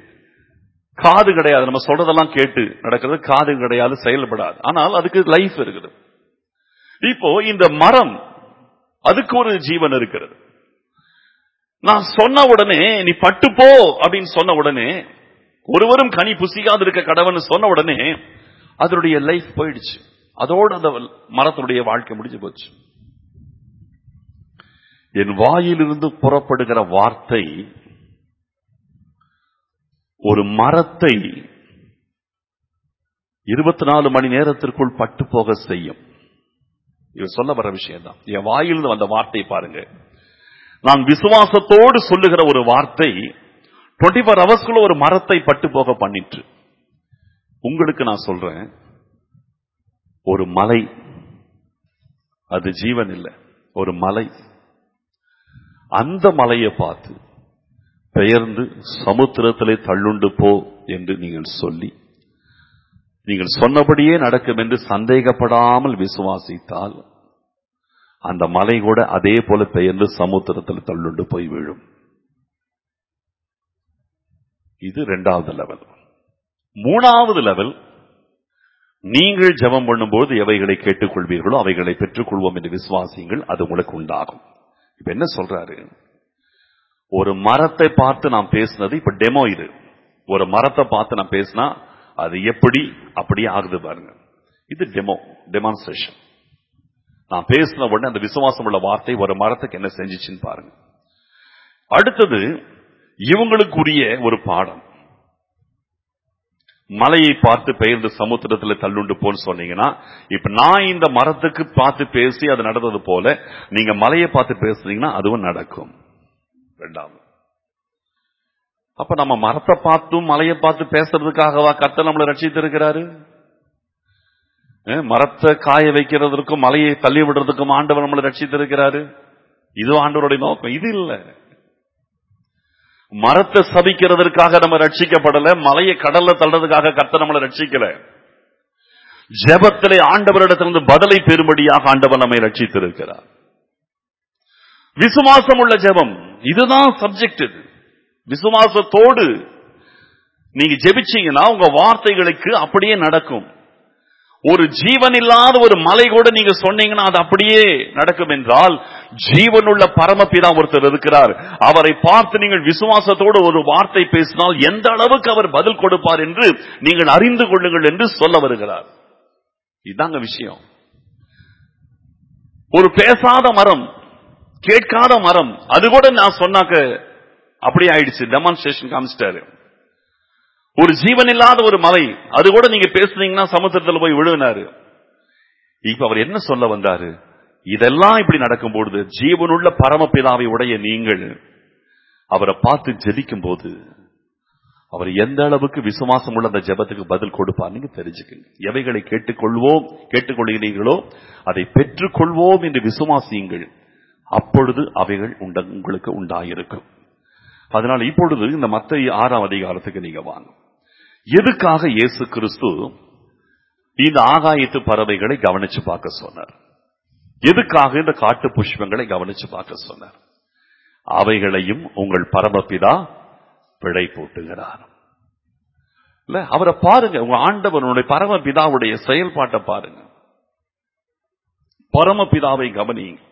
காது கிடையாது நம்ம சொல்றதெல்லாம் கேட்டு நடக்கிறது காது கிடையாது செயல்படாது ஆனால் அதுக்கு லைஃப் இருக்குது இப்போ இந்த மரம் அதுக்கு ஒரு ஜீவன் இருக்கிறது நான் சொன்ன உடனே நீ பட்டு போ அப்படின்னு சொன்ன உடனே ஒருவரும் கனி புசிக்காது இருக்க கடவுன்னு சொன்ன உடனே அதனுடைய லைஃப் போயிடுச்சு அதோட அந்த மரத்தினுடைய வாழ்க்கை முடிஞ்சு போச்சு என் வாயிலிருந்து புறப்படுகிற வார்த்தை ஒரு மரத்தை இருபத்தி நாலு மணி நேரத்திற்குள் பட்டு போக செய்யும் இவர் சொல்ல வர விஷயம் தான் என் வாயிலிருந்து வந்த வார்த்தை பாருங்க நான் விசுவாசத்தோடு சொல்லுகிற ஒரு வார்த்தை டுவெண்ட்டி ஃபோர் ஹவர்ஸ்க்குள்ள ஒரு மரத்தை பட்டு போக பண்ணிட்டு உங்களுக்கு நான் சொல்றேன் ஒரு மலை அது ஜீவன் இல்லை ஒரு மலை அந்த மலையை பார்த்து பெயர்ந்து சமுத்திரத்திலே தள்ளுண்டு போ என்று நீங்கள் சொல்லி நீங்கள் சொன்னபடியே நடக்கும் என்று சந்தேகப்படாமல் விசுவாசித்தால் அந்த மலை கூட அதே போல பெயர்ந்து சமுத்திரத்தில் தள்ளுண்டு போய் விழும் இது இரண்டாவது லெவல் மூணாவது லெவல் நீங்கள் ஜெபம் பண்ணும்போது எவைகளை கேட்டுக்கொள்வீர்களோ அவைகளை பெற்றுக்கொள்வோம் என்று விசுவாசியுங்கள் அது உங்களுக்கு உண்டாகும் இப்ப என்ன சொல்றாரு ஒரு மரத்தை பார்த்து நாம் பேசினது இப்ப டெமோ இது ஒரு மரத்தை பார்த்து நான் பேசினா அது எப்படி அப்படியே ஆகுது பாருங்க இது டெமோ டெமான்ஸ்ட்ரேஷன் நான் பேசின உடனே அந்த விசுவாசம் உள்ள வார்த்தை ஒரு மரத்துக்கு என்ன செஞ்சுச்சுன்னு பாருங்க அடுத்தது இவங்களுக்குரிய ஒரு பாடம் மலையை பார்த்து பெயர்ந்து சமுத்திரத்துல தள்ளுண்டு போன்னு சொன்னீங்கன்னா இப்ப நான் இந்த மரத்துக்கு பார்த்து பேசி அது நடந்தது போல நீங்க மலையை பார்த்து பேசுனீங்கன்னா அதுவும் நடக்கும் ரெண்டாவது அப்ப நம்ம மரத்தை பார்த்தும் மலையை பார்த்து பேசுறதுக்காகவா கர்த்தர் நம்மளை ரட்சித்திருக்கிறாரு அஹ், மரத்தை காய வைக்கிறதற்கும் மலையை தள்ளி விடுறதுக்கும் ஆண்டவர் நம்மளை ரட்சித்திருக்கிறாரு இது ஆண்டவருடைய நோக்கம் இது இல்ல மரத்தை சபிக்கிறதற்காக நம்ம ரட்சிக்கப்படல மலையை கடல்ல தள்ளுறதுக்காக கர்த்தர் நம்மளை ரட்சிக்கல ஜெபத்திலே ஆண்டவரிடத்திலிருந்து பதிலை பெறும்படியாக ஆண்டவர் நம்மை ரட்சித்திருக்கிறார் விசுவாசம் உள்ள ஜெபம் இதுதான் சப்ஜெக்ட் இது விசுவாசத்தோடு நீங்க ஜெபிச்சீங்கன்னா உங்க வார்த்தைகளுக்கு அப்படியே நடக்கும் ஒரு ஜீவன் இல்லாத ஒரு மலை கூட நீங்க சொன்னீங்கன்னா அது அப்படியே நடக்கும் என்றால் ஜீவனுள்ள பரமபிதா ஒருத்தர் இருக்கிறார் அவரை பார்த்து நீங்கள் விசுவாசத்தோடு ஒரு வார்த்தை பேசினால் எந்த அளவுக்கு அவர் பதில் கொடுப்பார் என்று நீங்கள் அறிந்து கொள்ளுங்கள் என்று சொல்ல வருகிறார் இதாங்க விஷயம் ஒரு பேசாத மரம் கேட்காத மரம் அது கூட நான் சொன்னாக்க அப்படி ஆயிடுச்சு டெமான்ஸ்ட்ரேஷன் காமிச்சிட்டாரு ஒரு ஜீவன் இல்லாத ஒரு மலை அது கூட நீங்க பேசுனீங்கன்னா சமுத்திரத்துல போய் விழுவினாரு இப்ப அவர் என்ன சொல்ல வந்தாரு இதெல்லாம் இப்படி நடக்கும்பொழுது ஜீவனுள்ள பரமபிதாவை உடைய நீங்கள் அவரை பார்த்து ஜெபிக்கும் போது அவர் எந்த அளவுக்கு விசுவாசம் உள்ள அந்த ஜெபத்துக்கு பதில் கொடுப்பார் நீங்க தெரிஞ்சுக்கங்க எவைகளை கேட்டுக்கொள்வோம் கேட்டுக்கொள்கிறீர்களோ அதை பெற்றுக்கொள்வோம் என்று விசுவாசியுங்கள் அப்பொழுது அவைகள் உண்ட உங்களுக்கு உண்டாயிருக்கும் அதனால இப்பொழுது இந்த மத்த ஆறாம் அதிகாரத்துக்கு நீங்க வாங்க எதுக்காக இயேசு கிறிஸ்து இந்த ஆகாயத்து பறவைகளை கவனிச்சு பார்க்க சொன்னார் எதுக்காக இந்த காட்டு புஷ்பங்களை கவனிச்சு பார்க்க சொன்னார் அவைகளையும் உங்கள் பரமபிதா பிழை போட்டுகிறார் இல்ல அவரை பாருங்க உங்க ஆண்டவனுடைய பரமபிதாவுடைய செயல்பாட்டை பாருங்க பரமபிதாவை கவனியுங்க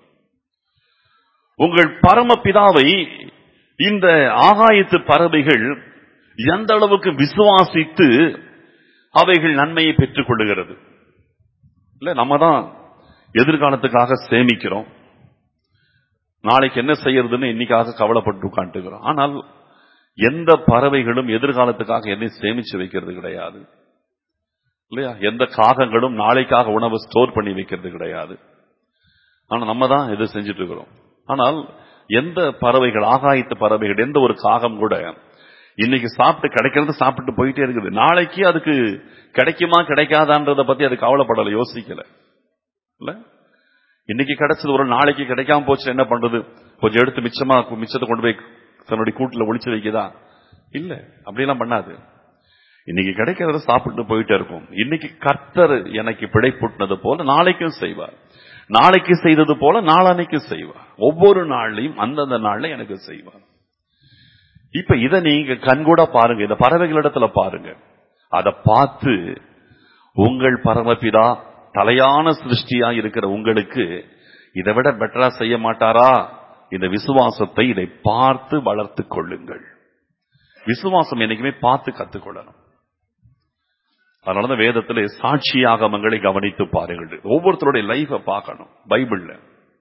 உங்கள் பரமபிதாவை இந்த ஆகாயத்து பறவைகள் எந்த அளவுக்கு விசுவாசித்து அவைகள் நன்மையை பெற்றுக் கொள்ளுகிறது இல்ல நம்ம தான் எதிர்காலத்துக்காக சேமிக்கிறோம் நாளைக்கு என்ன செய்யறதுன்னு இன்னைக்காக கவலைப்பட்டு உட்காந்துக்கிறோம் ஆனால் எந்த பறவைகளும் எதிர்காலத்துக்காக என்னை சேமிச்சு வைக்கிறது கிடையாது இல்லையா எந்த காகங்களும் நாளைக்காக உணவை ஸ்டோர் பண்ணி வைக்கிறது கிடையாது ஆனா நம்ம தான் எது செஞ்சுட்டு இருக்கிறோம் ஆனால் எந்த பறவைகள் ஆகாயத்து பறவைகள் எந்த ஒரு காகம் கூட இன்னைக்கு சாப்பிட்டு கிடைக்கிறது சாப்பிட்டு போயிட்டே இருக்குது நாளைக்கு அதுக்கு கிடைக்குமா கிடைக்காதான்றத பத்தி அது கவலைப்படல யோசிக்கல இல்ல இன்னைக்கு கிடைச்சது ஒரு நாளைக்கு கிடைக்காம போச்சு என்ன பண்றது கொஞ்சம் எடுத்து மிச்சமா மிச்சத்தை கொண்டு போய் தன்னுடைய கூட்டுல ஒளிச்சு வைக்குதா இல்ல அப்படியெல்லாம் பண்ணாது இன்னைக்கு கிடைக்கிறத சாப்பிட்டு போயிட்டே இருக்கும் இன்னைக்கு கர்த்தர் எனக்கு பிழை புட்டினது போல நாளைக்கும் செய்வார் நாளைக்கு செய்தது போல நாளானைக்கு செய்வார் ஒவ்வொரு நாள்லையும் அந்தந்த நாள்ல எனக்கு செய்வார் இப்ப இத நீங்க கண்கூட பாருங்க இந்த பறவைகளிடத்துல பாருங்க அதை பார்த்து உங்கள் பரமபிதா தலையான சிருஷ்டியா இருக்கிற உங்களுக்கு இதை விட பெட்டரா செய்ய மாட்டாரா இந்த விசுவாசத்தை இதை பார்த்து வளர்த்து கொள்ளுங்கள் விசுவாசம் என்னைக்குமே பார்த்து கத்துக்கொள்ளணும் அதனாலதான் வேதத்துல சாட்சியாகமங்களை கவனித்து பாருங்கள் ஒவ்வொருத்தருடைய லைஃபை பார்க்கணும் பைபிள்ல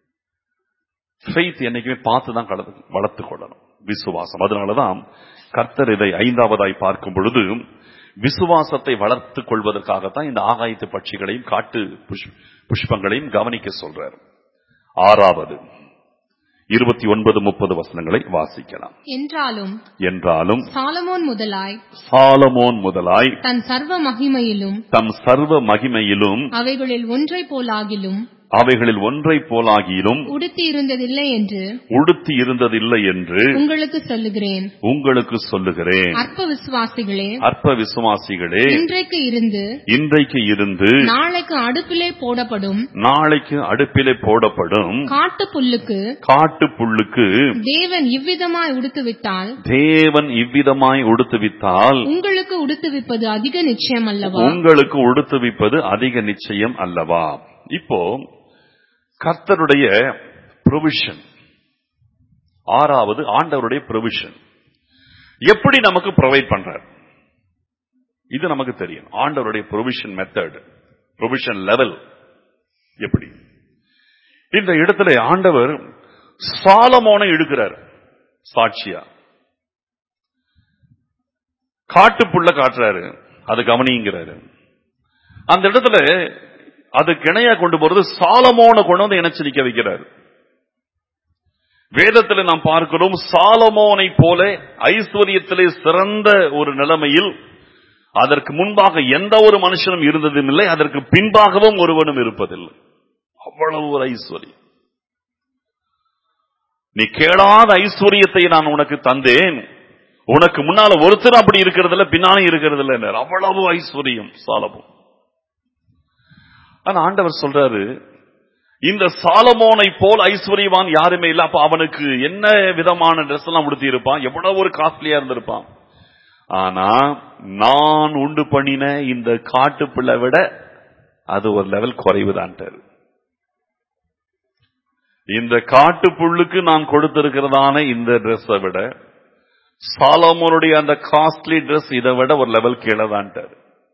ஃபெய்த் என்னைக்குமே பார்த்து தான் வளர்த்து கொள்ளணும் விசுவாசம் அதனாலதான் கர்த்தர் இதை ஐந்தாவதாய் பார்க்கும் பொழுது விசுவாசத்தை வளர்த்துக் கொள்வதற்காகத்தான் இந்த ஆகாயத்து பட்சிகளையும் காட்டு புஷ்- புஷ்பங்களையும் கவனிக்க சொல்றார் ஆறாவது இருபத்தி ஒன்பது முப்பது வசனங்களை வாசிக்கலாம் என்றாலும் என்றாலும் சாலமோன் முதலாய் சாலமோன் முதலாய் தன் சர்வ மகிமையிலும் தம் சர்வ மகிமையிலும் அவைகளில் ஒன்றை போலாகிலும் அவைகளில் ஒன்றை போலாகிலும் உடுத்தி இருந்ததில்லை என்று உடுத்தி இருந்ததில்லை என்று உங்களுக்கு சொல்லுகிறேன் உங்களுக்கு சொல்லுகிறேன் அற்ப விசுவாசிகளே அற்ப விசுவாசிகளே இன்றைக்கு இருந்து இன்றைக்கு இருந்து நாளைக்கு அடுப்பிலே போடப்படும் நாளைக்கு அடுப்பிலே போடப்படும் காட்டு புல்லுக்கு காட்டு புல்லுக்கு தேவன் இவ்விதமாய் உடுத்துவித்தால் தேவன் இவ்விதமாய் உடுத்துவித்தால் உங்களுக்கு உடுத்துவிப்பது அதிக நிச்சயம் அல்லவா உங்களுக்கு உடுத்துவிப்பது அதிக நிச்சயம் அல்லவா இப்போ கர்த்தருடைய ப்ரொவிஷன் ஆறாவது ஆண்டவருடைய ப்ரொவிஷன் எப்படி நமக்கு ப்ரொவைட் பண்றார் இது நமக்கு தெரியும் ஆண்டவருடைய ப்ரொவிஷன் மெத்தட் ப்ரொவிஷன் லெவல் எப்படி இந்த இடத்துல ஆண்டவர் சாலமோனை இழுக்கிறார் சாட்சியா காட்டுப்புள்ள காட்டுறாரு அது கவனிங்கிறாரு அந்த இடத்துல அது கிணையா கொண்டு போறது சாலமோனை கொண்டு வந்து இணைச்சு நிக்க வைக்கிறார் வேதத்துல நாம் பார்க்கிறோம் சாலமோனை போல ஐஸ்வர்யத்திலே சிறந்த ஒரு நிலைமையில் அதற்கு முன்பாக எந்த ஒரு மனுஷனும் இருந்ததும் இல்லை அதற்கு பின்பாகவும் ஒருவனும் இருப்பதில்லை அவ்வளவு ஒரு ஐஸ்வர்யம் நீ கேளாத ஐஸ்வர்யத்தை நான் உனக்கு தந்தேன் உனக்கு முன்னால ஒருத்தர் அப்படி இருக்கிறது இல்ல பின்னாலே இருக்கிறது இல்ல அவ்வளவு ஐஸ்வர்யம் சாலமோன் ஆனா ஆண்டவர் சொல்றாரு இந்த சாலமோனை போல் ஐஸ்வர்யவான் யாருமே இல்ல அப்ப அவனுக்கு என்ன விதமான ட்ரெஸ் எல்லாம் உடுத்தி இருப்பான் எவ்வளவு ஒரு காஸ்ட்லியா இருந்திருப்பான் ஆனா நான் உண்டு பண்ணின இந்த காட்டு பிள்ளை விட அது ஒரு லெவல் குறைவுதான்ட்டாரு இந்த காட்டு புல்லுக்கு நான் கொடுத்திருக்கிறதான இந்த ட்ரெஸ்ஸை விட சாலமோனுடைய அந்த காஸ்ட்லி ட்ரெஸ் இதை விட ஒரு லெவல் கீழே தான்ட்டாரு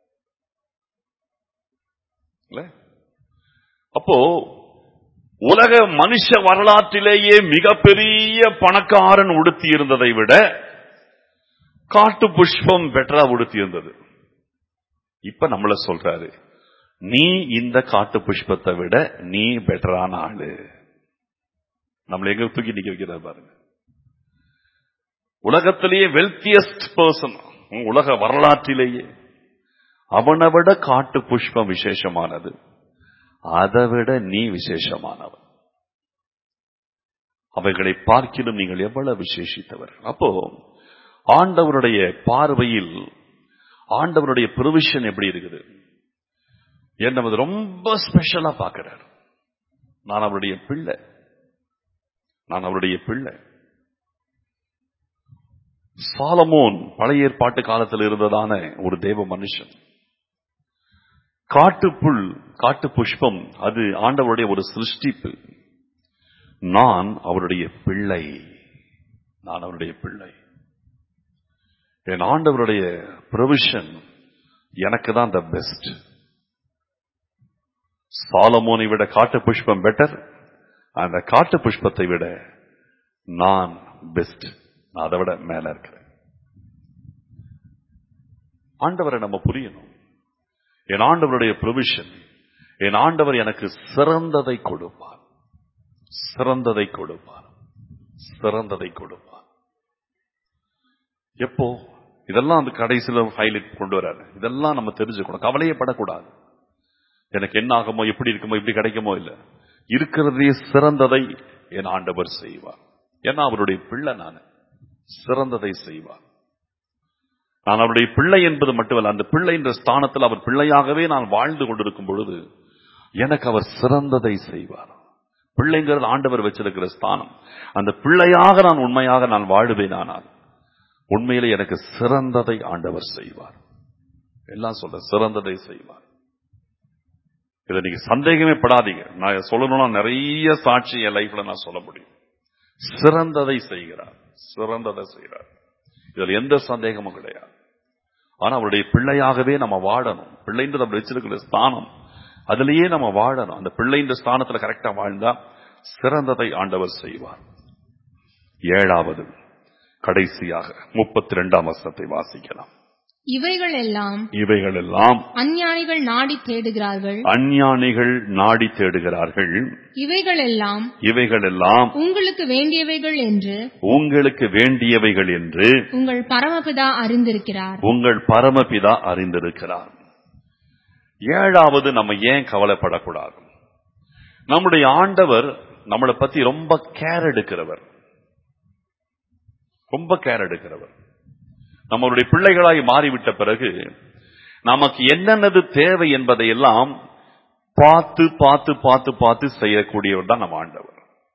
இல்ல? அப்போ உலக மனுஷ வரலாற்றிலேயே மிகப்பெரிய பணக்காரன் உடுத்தி இருந்ததை விட காட்டு புஷ்பம் பெட்டரா உடுத்தி இருந்தது இப்ப நம்மள சொல்றாரு நீ இந்த காட்டு புஷ்பத்தை விட நீ பெட்டரான ஆளு நம்மள எங்க தூக்கி நிக்க வைக்கிறார் பாருங்க உலகத்திலேயே வெல்த்தியஸ்ட் பர்சன் உலக வரலாற்றிலேயே அவனை விட காட்டு புஷ்பம் விசேஷமானது அதை விட நீ விசேஷமானவன் அவைகளை பார்க்கிலும் நீங்கள் எவ்வளவு விசேஷித்தவர் அப்போ ஆண்டவருடைய பார்வையில் ஆண்டவருடைய ப்ரொவிஷன் எப்படி இருக்குது என்ன அது ரொம்ப ஸ்பெஷலா பார்க்கிறார் நான் அவருடைய பிள்ளை நான் அவருடைய பிள்ளை சாலமோன் பழைய ஏற்பாட்டு காலத்தில் இருந்ததான ஒரு தேவ மனுஷன் காட்டுப்புல் காட்டு புஷ்பம் அது ஆண்டவருடைய ஒரு சிருஷ்டிப்பு நான் அவருடைய பிள்ளை நான் அவருடைய பிள்ளை என் ஆண்டவருடைய ப்ரொவிஷன் எனக்கு தான் த பெஸ்ட் சாலமோனை விட காட்டு புஷ்பம் பெட்டர் அந்த காட்டு புஷ்பத்தை விட நான் பெஸ்ட் நான் அதை விட மேல இருக்கிறேன் ஆண்டவரை நம்ம புரியணும் என் ஆண்டவருடைய ப்ரொவிஷன் என் ஆண்டவர் எனக்கு சிறந்ததை கொடுப்பார் சிறந்ததை கொடுப்பார் சிறந்ததை கொடுப்பார் எப்போ இதெல்லாம் அந்த கடைசியில் ஹைலைட் கொண்டு வராரு இதெல்லாம் நம்ம தெரிஞ்சுக்கணும் கவலையே படக்கூடாது எனக்கு என்ன ஆகுமோ எப்படி இருக்குமோ இப்படி கிடைக்குமோ இல்ல இருக்கிறதே சிறந்ததை என் ஆண்டவர் செய்வார் ஏன்னா அவருடைய பிள்ளை நான் சிறந்ததை செய்வார் நான் அவருடைய பிள்ளை என்பது மட்டுமல்ல அந்த பிள்ளை என்ற ஸ்தானத்தில் அவர் பிள்ளையாகவே நான் வாழ்ந்து கொண்டிருக்கும் பொழுது எனக்கு அவர் சிறந்ததை செய்வார் பிள்ளைங்கிறது ஆண்டவர் வச்சிருக்கிற ஸ்தானம் அந்த பிள்ளையாக நான் உண்மையாக நான் வாழுவேன் ஆனால் உண்மையிலே எனக்கு சிறந்ததை ஆண்டவர் செய்வார் எல்லாம் சொல்ற சிறந்ததை செய்வார் இதை நீங்க சந்தேகமே படாதீங்க நான் சொல்லணும்னா நிறைய சாட்சி என் லைஃப்ல நான் சொல்ல முடியும் சிறந்ததை செய்கிறார் சிறந்ததை செய்கிறார் இதுல எந்த சந்தேகமும் கிடையாது ஆனா அவருடைய பிள்ளையாகவே நம்ம வாழணும் பிள்ளைன்றது அப்படி வச்சிருக்கிற ஸ்தானம் அதுலயே நம்ம வாழணும் அந்த பிள்ளைன்ற ஸ்தானத்துல கரெக்டா வாழ்ந்தா சிறந்ததை ஆண்டவர் செய்வார் ஏழாவது கடைசியாக முப்பத்தி ரெண்டாம் வசனத்தை வாசிக்கலாம் இவைகள் எல்லாம் இவைகள் எல்லாம் அஞ்ஞானிகள் நாடி தேடுகிறார்கள் அஞ்ஞானிகள் நாடி தேடுகிறார்கள் இவைகள் எல்லாம் இவைகள் எல்லாம் உங்களுக்கு வேண்டியவைகள் என்று உங்களுக்கு வேண்டியவைகள் என்று உங்கள் பரமபிதா அறிந்திருக்கிறார் உங்கள் பரமபிதா அறிந்திருக்கிறார் ஏழாவது நம்ம ஏன் கவலைப்படக்கூடாது நம்முடைய ஆண்டவர் நம்மளை பத்தி ரொம்ப கேர் எடுக்கிறவர் ரொம்ப கேர் எடுக்கிறவர் நம்மளுடைய பிள்ளைகளாய் மாறிவிட்ட பிறகு நமக்கு என்னென்னது தேவை என்பதை எல்லாம் பார்த்து பார்த்து பார்த்து பார்த்து செய்யக்கூடியவர் தான் நம்ம ஆண்டவர்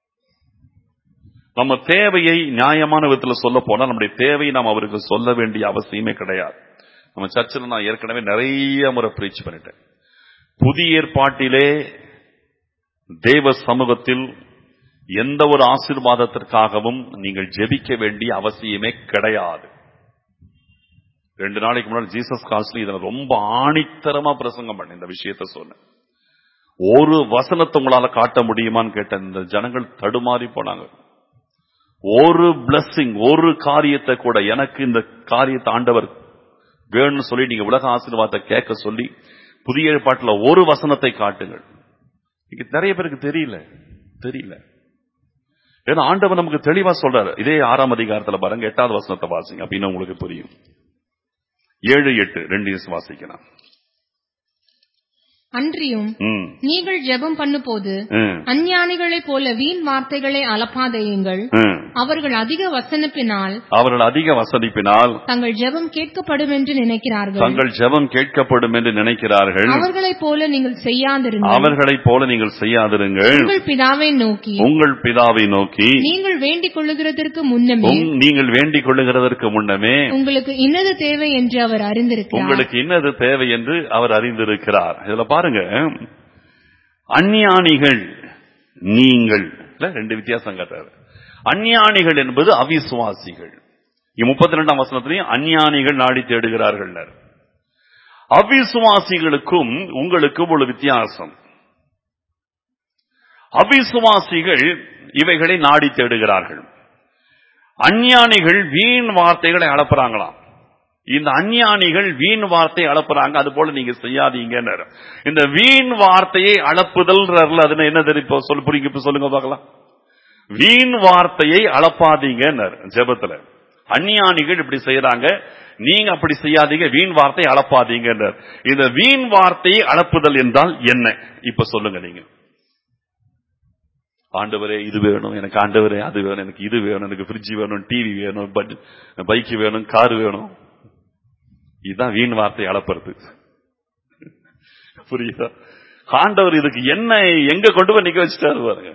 நம்ம தேவையை நியாயமான விதத்தில் சொல்ல போனா நம்முடைய தேவையை நாம் அவருக்கு சொல்ல வேண்டிய அவசியமே கிடையாது நம்ம சர்ச்சில் நான் ஏற்கனவே நிறைய முறை பிரீச் பண்ணிட்டேன் புதிய ஏற்பாட்டிலே தேவ சமூகத்தில் எந்த ஒரு ஆசீர்வாதத்திற்காகவும் நீங்கள் ஜெபிக்க வேண்டிய அவசியமே கிடையாது ரெண்டு நாளைக்கு முன்னாடி ஜீசஸ் காஸ்ட்லி இதை ரொம்ப ஆணித்தரமா பிரசங்கம் பண்ண இந்த விஷயத்த சொன்னேன் ஒரு வசனத்தை உங்களால காட்ட முடியுமான்னு கேட்ட இந்த ஜனங்கள் தடுமாறி போனாங்க ஒரு பிளஸ்ஸிங் ஒரு காரியத்தை கூட எனக்கு இந்த காரியத்தை ஆண்டவர் வேணும்னு சொல்லி நீங்க உலக ஆசீர்வாதத்தை கேட்க சொல்லி புதிய ஏற்பாட்டுல ஒரு வசனத்தை காட்டுங்கள் இங்க நிறைய பேருக்கு தெரியல தெரியல ஏன்னா ஆண்டவர் நமக்கு தெளிவா சொல்றாரு இதே ஆறாம் அதிகாரத்துல பாருங்க எட்டாவது வசனத்தை வாசிங்க அப்படின்னு உங்களுக்கு புரியும் ஏழு எட்டு ரெண்டு வாசிக்கலாம் அன்றியும் ம், நீங்கள் ஜெபம் பண்ணும்போது ம், அஞ்ஞானிகளைப் போல வீண் வார்த்தைகளை அலப்பாதையுங்கள் ம். அவர்கள் அதிக வசனப்பினால் அவர்கள் அதிக வசதிப்பினால் தங்கள் ஜெபம் கேட்கப்படும் என்று நினைக்கிறார்கள் தங்கள் ஜெபம் கேட்கப்படும் என்று நினைக்கிறார்கள் அவர்களைப் போல நீங்கள் செய்யாதிருங்கள் அவர்களைப் போல நீங்கள் செய்யாதிருங்கள் உங்கள் பிதாவை நோக்கி உங்கள் பிதாவை நோக்கி நீங்கள் வேண்டிக் கொள்ளுகிறதற்கு முன்னமே உங்- நீங்கள் வேண்டிக் கொள்ளுகிறதற்கு முன்னமே உங்களுக்கு இன்னது தேவை என்று அவர் அறிந்திருக்கிறார் உங்களுக்கு இன்னது தேவை என்று அவர் அறிந்திருக்கிறார் இதுல பாருங்க அஞ்ஞானிகள் நீங்கள் இல்ல, ரெண்டு வித்தியாசம் காட்டுறாரு அஞ்ஞானிகள் என்பது அவிசுவாசிகள் முப்பத்தி ரெண்டாம் வசனத்திலையும் அஞ்ஞானிகள் நாடி தேடுகிறார்கள் அவிசுவாசிகளுக்கும் உங்களுக்கும் ஒரு வித்தியாசம் அவிசுவாசிகள் இவைகளை நாடி தேடுகிறார்கள் அஞ்ஞானிகள் வீண் வார்த்தைகளை அளப்புறாங்களாம் இந்த அஞ்ஞானிகள் வீண் வார்த்தை அளப்புறாங்க அது போல நீங்க செய்யாதீங்கன்னு இந்த வீண் வார்த்தையை அளப்புதல் அதுல என்ன தெரியும் சொல்ல புரியுங்க இப்ப சொல்லுங்க பார்க்கலாம் வீண் வார்த்தையை அளப்பாதீங்கன்னு ஜெபத்துல அஞ்ஞானிகள் இப்படி செய்யறாங்க நீங்க அப்படி செய்யாதீங்க வீண் வார்த்தை அளப்பாதீங்கன்றார் இந்த வீண் வார்த்தையை அளப்புதல் என்றால் என்ன இப்ப சொல்லுங்க நீங்க ஆண்டவரே இது வேணும் எனக்கு ஆண்டவரே அது வேணும் எனக்கு இது வேணும் எனக்கு ஃப்ரிட்ஜ் வேணும் டிவி வேணும் பைக் வேணும் கார் வேணும் இதுதான் வீண் வார்த்தை அளப்புறது புரியுதா ஆண்டவர் இதுக்கு என்ன எங்க கொண்டு போய் நிக்க வச்சுட்டாரு பாருங்க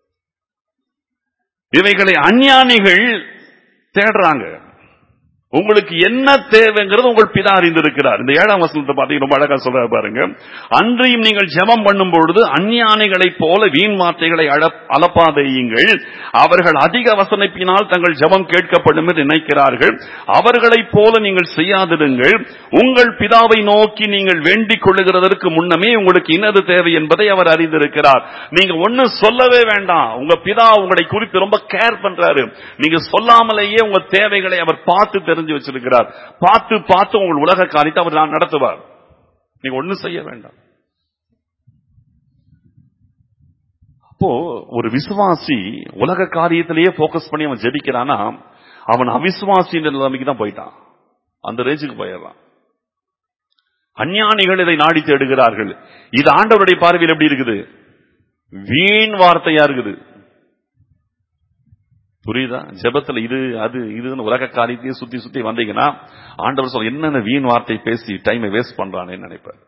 இவைகளை அஞ்ஞானிகள் தேடுறாங்க உங்களுக்கு என்ன தேவைங்கிறது உங்கள் பிதா அறிந்திருக்கிறார் இந்த ஏழாம் வசனத்தை பார்த்தீங்க ரொம்ப அழகா சொல்றாரு பாருங்க அன்றையும் நீங்கள் ஜெபம் பண்ணும் பொழுது அஞ்ஞானிகளைப் போல வீண் வார்த்தைகளை அழப்- அலப்பாதையுங்கள் அவர்கள் அதிக வசனிப்பினால் தங்கள் ஜெபம் கேட்கப்படும் என்று நினைக்கிறார்கள் அவர்களைப் போல நீங்கள் செய்யாதிருங்கள் உங்கள் பிதாவை நோக்கி நீங்கள் வேண்டிக் கொள்ளுகிறதற்கு முன்னமே உங்களுக்கு இன்னது தேவை என்பதை அவர் அறிந்திருக்கிறார் நீங்க ஒண்ணு சொல்லவே வேண்டாம் உங்க பிதா உங்களை குறித்து ரொம்ப கேர் பண்றாரு நீங்க சொல்லாமலேயே உங்க தேவைகளை அவர் பார்த்து தெரிஞ்சு வச்சிருக்கிறார் பார்த்து பார்த்து உங்கள் உலக காரியத்தை அவர் நான் நடத்துவார் நீங்க ஒண்ணும் செய்ய வேண்டாம் அப்போ ஒரு விசுவாசி உலக காரியத்திலேயே போக்கஸ் பண்ணி அவன் ஜெபிக்கிறானா அவன் அவிசுவாசி நிலைமைக்கு தான் போயிட்டான் அந்த ரேஞ்சுக்கு போயிடலாம் அஞ்ஞானிகள் இதை நாடி தேடுகிறார்கள் இது ஆண்டவருடைய பார்வையில் எப்படி இருக்குது வீண் வார்த்தையா இருக்குது புரியுதா ஜெபத்துல இது அது இதுன்னு உலக காரியத்தையே சுத்தி சுத்தி வந்தீங்கன்னா ஆண்டவர் சொல்ல என்னென்ன வீண் வார்த்தை பேசி டைமை வேஸ்ட் பண்றானேன்னு நினைப்பார்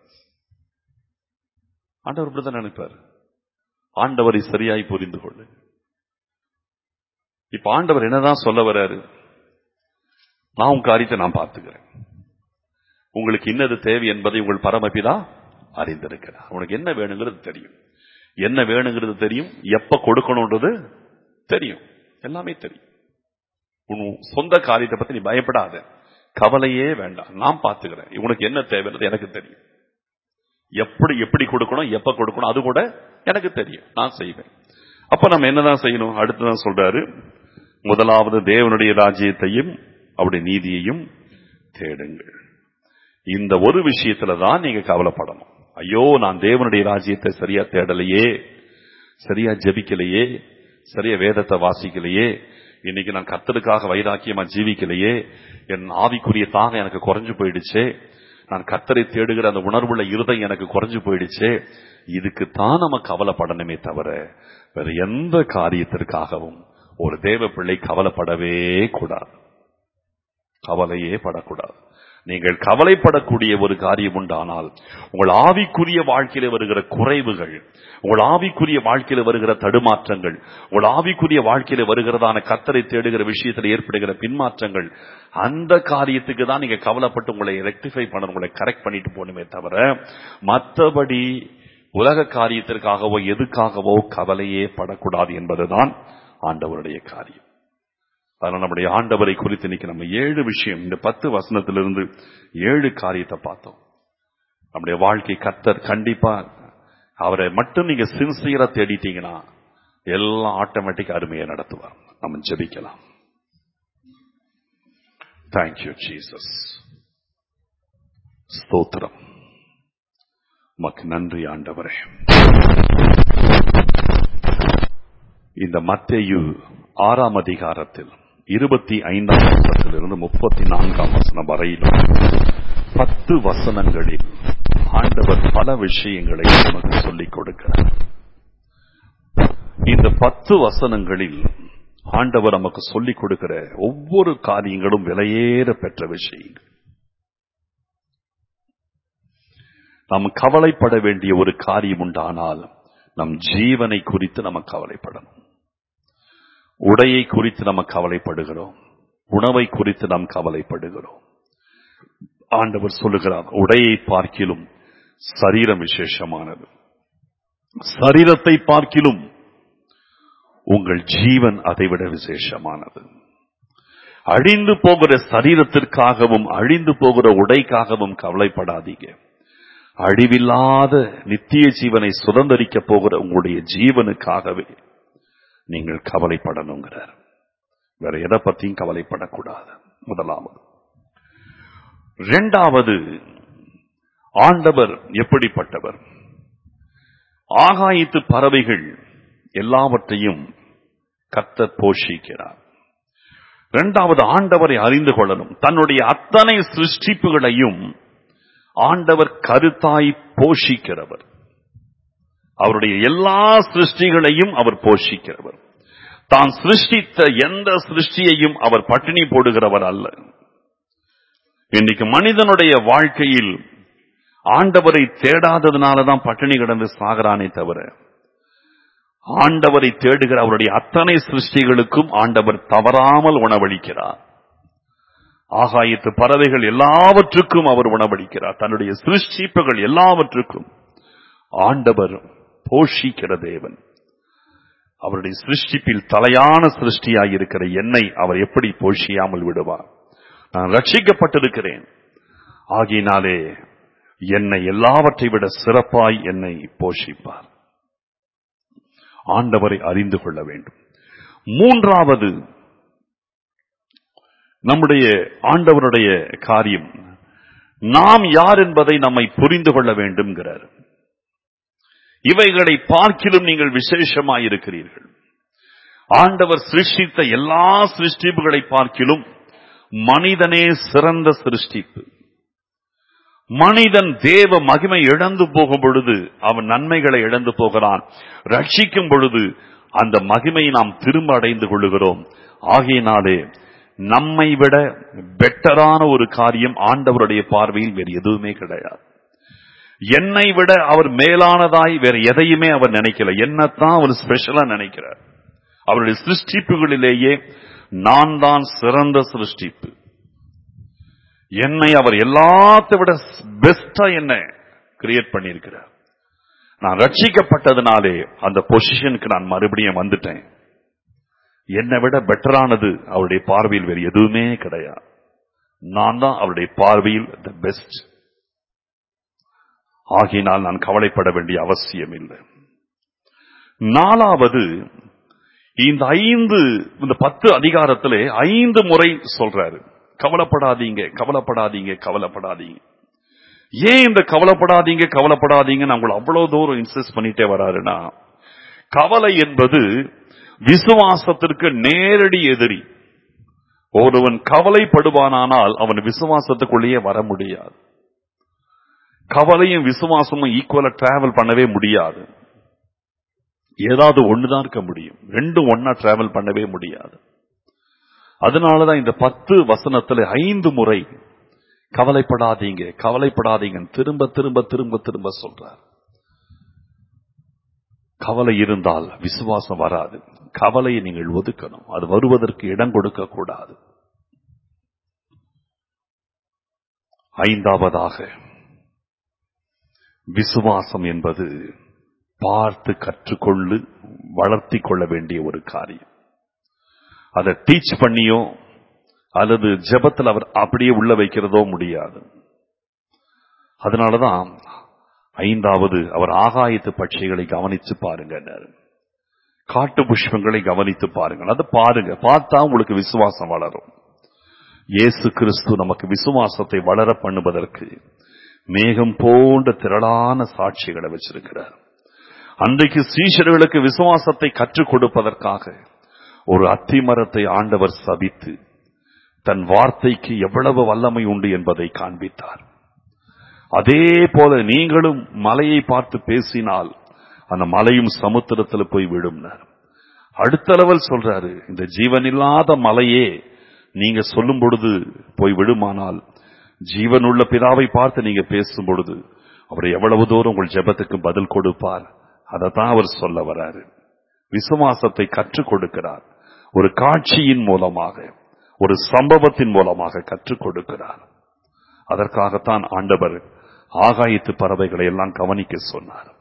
ஆண்டவர் இப்படிதான் நினைப்பார் ஆண்டவரை சரியாய் புரிந்து கொள்ளு இப்ப ஆண்டவர் என்னதான் சொல்ல வர்றாரு நான் உங்க காரியத்தை நான் பார்த்துக்கிறேன் உங்களுக்கு இன்னது தேவை என்பதை உங்கள் பரமபிதா அறிந்திருக்கிறார் உனக்கு என்ன வேணுங்கிறது தெரியும் என்ன வேணுங்கிறது தெரியும் எப்ப கொடுக்கணும்ன்றது தெரியும் எல்லாமே தெரியும் உன் சொந்த காரியத்தை பத்தி நீ பயப்படாத கவலையே வேண்டாம் நான் பார்த்துக்கிறேன் உனக்கு என்ன தேவைன்றது எனக்கு தெரியும் எப்படி எப்படி கொடுக்கணும் எப்ப கொடுக்கணும் அது கூட எனக்கு தெரியும் நான் செய்வேன் அப்ப நம்ம என்னதான் செய்யணும் அடுத்துதான் சொல்றாரு முதலாவது தேவனுடைய ராஜ்யத்தையும் அவருடைய நீதியையும் தேடுங்கள் இந்த ஒரு விஷயத்துல தான் நீங்க கவலைப்படணும் ஐயோ நான் தேவனுடைய ராஜ்யத்தை சரியா தேடலையே சரியா ஜெபிக்கலையே சரியா வேதத்தை வாசிக்கலையே இன்னைக்கு நான் கத்தருக்காக வைராக்கியமா ஜீவிக்கலையே என் ஆவிக்குரிய தாகம் எனக்கு குறைஞ்சு போயிடுச்சே நான் கத்தரை தேடுகிற அந்த உணர்வுள்ள இருதயம் எனக்கு குறைஞ்சு போயிடுச்சே இதுக்கு தான் நம்ம கவலைப்படணுமே தவிர வேற எந்த காரியத்திற்காகவும் ஒரு தேவ பிள்ளை கவலைப்படவே கூடாது கவலையே படக்கூடாது நீங்கள் கவலைப்படக்கூடிய ஒரு காரியம் உண்டானால் உங்கள் ஆவிக்குரிய வாழ்க்கையில வருகிற குறைவுகள் உங்கள் ஆவிக்குரிய வாழ்க்கையில வருகிற தடுமாற்றங்கள் உங்கள் ஆவிக்குரிய வாழ்க்கையில வருகிறதான கத்தரை தேடுகிற விஷயத்தில் ஏற்படுகிற பின்மாற்றங்கள் அந்த காரியத்துக்கு தான் நீங்க கவலைப்பட்டு உங்களை ரெக்டிஃபை பண்ண உங்களை கரெக்ட் பண்ணிட்டு போகணுமே தவிர மற்றபடி உலக காரியத்திற்காகவோ எதுக்காகவோ கவலையே படக்கூடாது என்பதுதான் ஆண்டவருடைய காரியம் அதனால நம்முடைய ஆண்டவரை குறித்து இன்னைக்கு நம்ம ஏழு விஷயம் இந்த பத்து வசனத்திலிருந்து ஏழு காரியத்தை பார்த்தோம் நம்முடைய வாழ்க்கை கத்தர் கண்டிப்பா அவரை மட்டும் நீங்க சின்சியரா தேடிட்டீங்கன்னா எல்லாம் ஆட்டோமேட்டிக் அருமையை நடத்துவார் நம்ம ஜெபிக்கலாம் தேங்க்யூ ஜீசஸ் ஸ்தோத்திரம் மக்கு நன்றி ஆண்டவரே இந்த மத்தேயு ஆறாம் அதிகாரத்தில் இருபத்தி ஐந்தாம் வசனத்திலிருந்து முப்பத்தி நான்காம் வசனம் வரையிலும் பத்து வசனங்களில் ஆண்டவர் பல விஷயங்களை நமக்கு சொல்லிக் கொடுக்கிறார் இந்த பத்து வசனங்களில் ஆண்டவர் நமக்கு சொல்லிக் கொடுக்கிற ஒவ்வொரு காரியங்களும் விலையேற பெற்ற விஷயங்கள் நாம் கவலைப்பட வேண்டிய ஒரு காரியம் உண்டானால் நம் ஜீவனை குறித்து நம்ம கவலைப்படணும் உடையை குறித்து நம்ம கவலைப்படுகிறோம் உணவை குறித்து நாம் கவலைப்படுகிறோம் ஆண்டவர் சொல்லுகிறார் உடையை பார்க்கிலும் சரீரம் விசேஷமானது சரீரத்தை பார்க்கிலும் உங்கள் ஜீவன் அதைவிட விசேஷமானது அழிந்து போகிற சரீரத்திற்காகவும் அழிந்து போகிற உடைக்காகவும் கவலைப்படாதீங்க அழிவில்லாத நித்திய ஜீவனை சுதந்திரிக்க போகிற உங்களுடைய ஜீவனுக்காகவே நீங்கள் கவலைப்படணுங்கிறார் வேற எதை பத்தியும் கவலைப்படக்கூடாது முதலாவது இரண்டாவது ஆண்டவர் எப்படிப்பட்டவர் ஆகாயத்து பறவைகள் எல்லாவற்றையும் கத்தர் போஷிக்கிறார் இரண்டாவது ஆண்டவரை அறிந்து கொள்ளணும் தன்னுடைய அத்தனை சிருஷ்டிப்புகளையும் ஆண்டவர் கருத்தாய் போஷிக்கிறவர் அவருடைய எல்லா சிருஷ்டிகளையும் அவர் போஷிக்கிறவர் தான் சிருஷ்டித்த எந்த சிருஷ்டியையும் அவர் பட்டினி போடுகிறவர் அல்ல இன்னைக்கு மனிதனுடைய வாழ்க்கையில் ஆண்டவரை தேடாததுனாலதான் பட்டினி கிடந்து சாகிறானே தவிர ஆண்டவரை தேடுகிற அவருடைய அத்தனை சிருஷ்டிகளுக்கும் ஆண்டவர் தவறாமல் உணவளிக்கிறார் ஆகாயத்து பறவைகள் எல்லாவற்றுக்கும் அவர் உணவளிக்கிறார் தன்னுடைய சிருஷ்டிப்புகள் எல்லாவற்றுக்கும் ஆண்டவர் போஷிக்கிற தேவன் அவருடைய சிருஷ்டிப்பில் தலையான சிருஷ்டியாய் இருக்கிற என்னை அவர் எப்படி போஷியாமல் விடுவார் நான் ரட்சிக்கப்பட்டிருக்கிறேன் ஆகினாலே என்னை எல்லாவற்றை விட சிறப்பாய் என்னை போஷிப்பார் ஆண்டவரை அறிந்து கொள்ள வேண்டும் மூன்றாவது நம்முடைய ஆண்டவருடைய காரியம் நாம் யார் என்பதை நம்மை புரிந்து கொள்ள வேண்டும்ங்கிறார் இவைகளை பார்க்கிலும் நீங்கள் விசேஷமாயிருக்கிறீர்கள் ஆண்டவர் சிருஷ்டித்த எல்லா சிருஷ்டிப்புகளை பார்க்கிலும் மனிதனே சிறந்த சிருஷ்டிப்பு மனிதன் தேவ மகிமை இழந்து போகும் பொழுது அவன் நன்மைகளை இழந்து போகிறான் ரட்சிக்கும் பொழுது அந்த மகிமையை நாம் திரும்ப அடைந்து கொள்ளுகிறோம் ஆகையினாலே நம்மை விட பெட்டரான ஒரு காரியம் ஆண்டவருடைய பார்வையில் வேறு எதுவுமே கிடையாது என்னை விட அவர் மேலானதாய் வேற எதையுமே அவர் நினைக்கல என்னத்தான் அவர் ஸ்பெஷலா நினைக்கிறார் அவருடைய சிருஷ்டிப்புகளிலேயே நான் தான் சிறந்த சிருஷ்டிப்பு என்னை அவர் எல்லாத்தை விட பெஸ்டா என்ன கிரியேட் பண்ணியிருக்கிறார் நான் ரட்சிக்கப்பட்டதுனாலே அந்த பொசிஷனுக்கு நான் மறுபடியும் வந்துட்டேன் என்னை விட பெட்டரானது அவருடைய பார்வையில் வேறு எதுவுமே கிடையாது நான் தான் அவருடைய பார்வையில் த பெஸ்ட் ஆகினால் நான் கவலைப்பட வேண்டிய அவசியம் இல்லை நாலாவது இந்த ஐந்து இந்த பத்து அதிகாரத்திலே ஐந்து முறை சொல்றாரு கவலைப்படாதீங்க கவலைப்படாதீங்க கவலைப்படாதீங்க ஏன் இந்த கவலைப்படாதீங்க கவலைப்படாதீங்க உங்களை அவ்வளவு தூரம் இன்சிஸ்ட் பண்ணிட்டே வராருன்னா கவலை என்பது விசுவாசத்திற்கு நேரடி எதிரி ஒருவன் கவலைப்படுவானானால் அவன் விசுவாசத்துக்குள்ளேயே வர முடியாது கவலையும் விசுவாசமும் ஈக்குவலா டிராவல் பண்ணவே முடியாது ஏதாவது ஒண்ணுதான் இருக்க முடியும் ரெண்டும் ஒன்னா டிராவல் பண்ணவே முடியாது அதனாலதான் இந்த பத்து வசனத்துல ஐந்து முறை கவலைப்படாதீங்க கவலைப்படாதீங்க திரும்ப திரும்ப திரும்ப திரும்ப சொல்றார் கவலை இருந்தால் விசுவாசம் வராது கவலையை நீங்கள் ஒதுக்கணும் அது வருவதற்கு இடம் கொடுக்க கூடாது ஐந்தாவதாக விசுவாசம் என்பது பார்த்து கற்றுக்கொள்ளு வளர்த்தி கொள்ள வேண்டிய ஒரு காரியம் அதை டீச் பண்ணியோ அல்லது ஜெபத்தில் அவர் அப்படியே உள்ள வைக்கிறதோ முடியாது அதனாலதான் ஐந்தாவது அவர் ஆகாயத்து பட்சிகளை கவனித்து பாருங்க காட்டு புஷ்பங்களை கவனித்து பாருங்க அதை பாருங்க பார்த்தா உங்களுக்கு விசுவாசம் வளரும் இயேசு கிறிஸ்து நமக்கு விசுவாசத்தை வளர பண்ணுவதற்கு மேகம் போன்ற திரளான சாட்சிகளை வச்சிருக்கிறார் அன்றைக்கு சீஷர்களுக்கு விசுவாசத்தை கற்றுக் கொடுப்பதற்காக ஒரு அத்திமரத்தை ஆண்டவர் சபித்து தன் வார்த்தைக்கு எவ்வளவு வல்லமை உண்டு என்பதை காண்பித்தார் அதே போல நீங்களும் மலையை பார்த்து பேசினால் அந்த மலையும் சமுத்திரத்தில் போய் விடும் அடுத்த லெவல் சொல்றாரு இந்த ஜீவனில்லாத மலையே நீங்க சொல்லும் பொழுது போய் விடுமானால் ஜீவனுள்ள பிதாவை பார்த்து நீங்க பேசும் பொழுது அவர் எவ்வளவு தூரம் உங்கள் ஜெபத்துக்கு பதில் கொடுப்பார் அதைத்தான் அவர் சொல்ல வராரு விசுவாசத்தை கற்றுக் கொடுக்கிறார் ஒரு காட்சியின் மூலமாக ஒரு சம்பவத்தின் மூலமாக கற்றுக் கொடுக்கிறார் அதற்காகத்தான் ஆண்டவர் ஆகாயத்து பறவைகளை எல்லாம் கவனிக்க சொன்னார்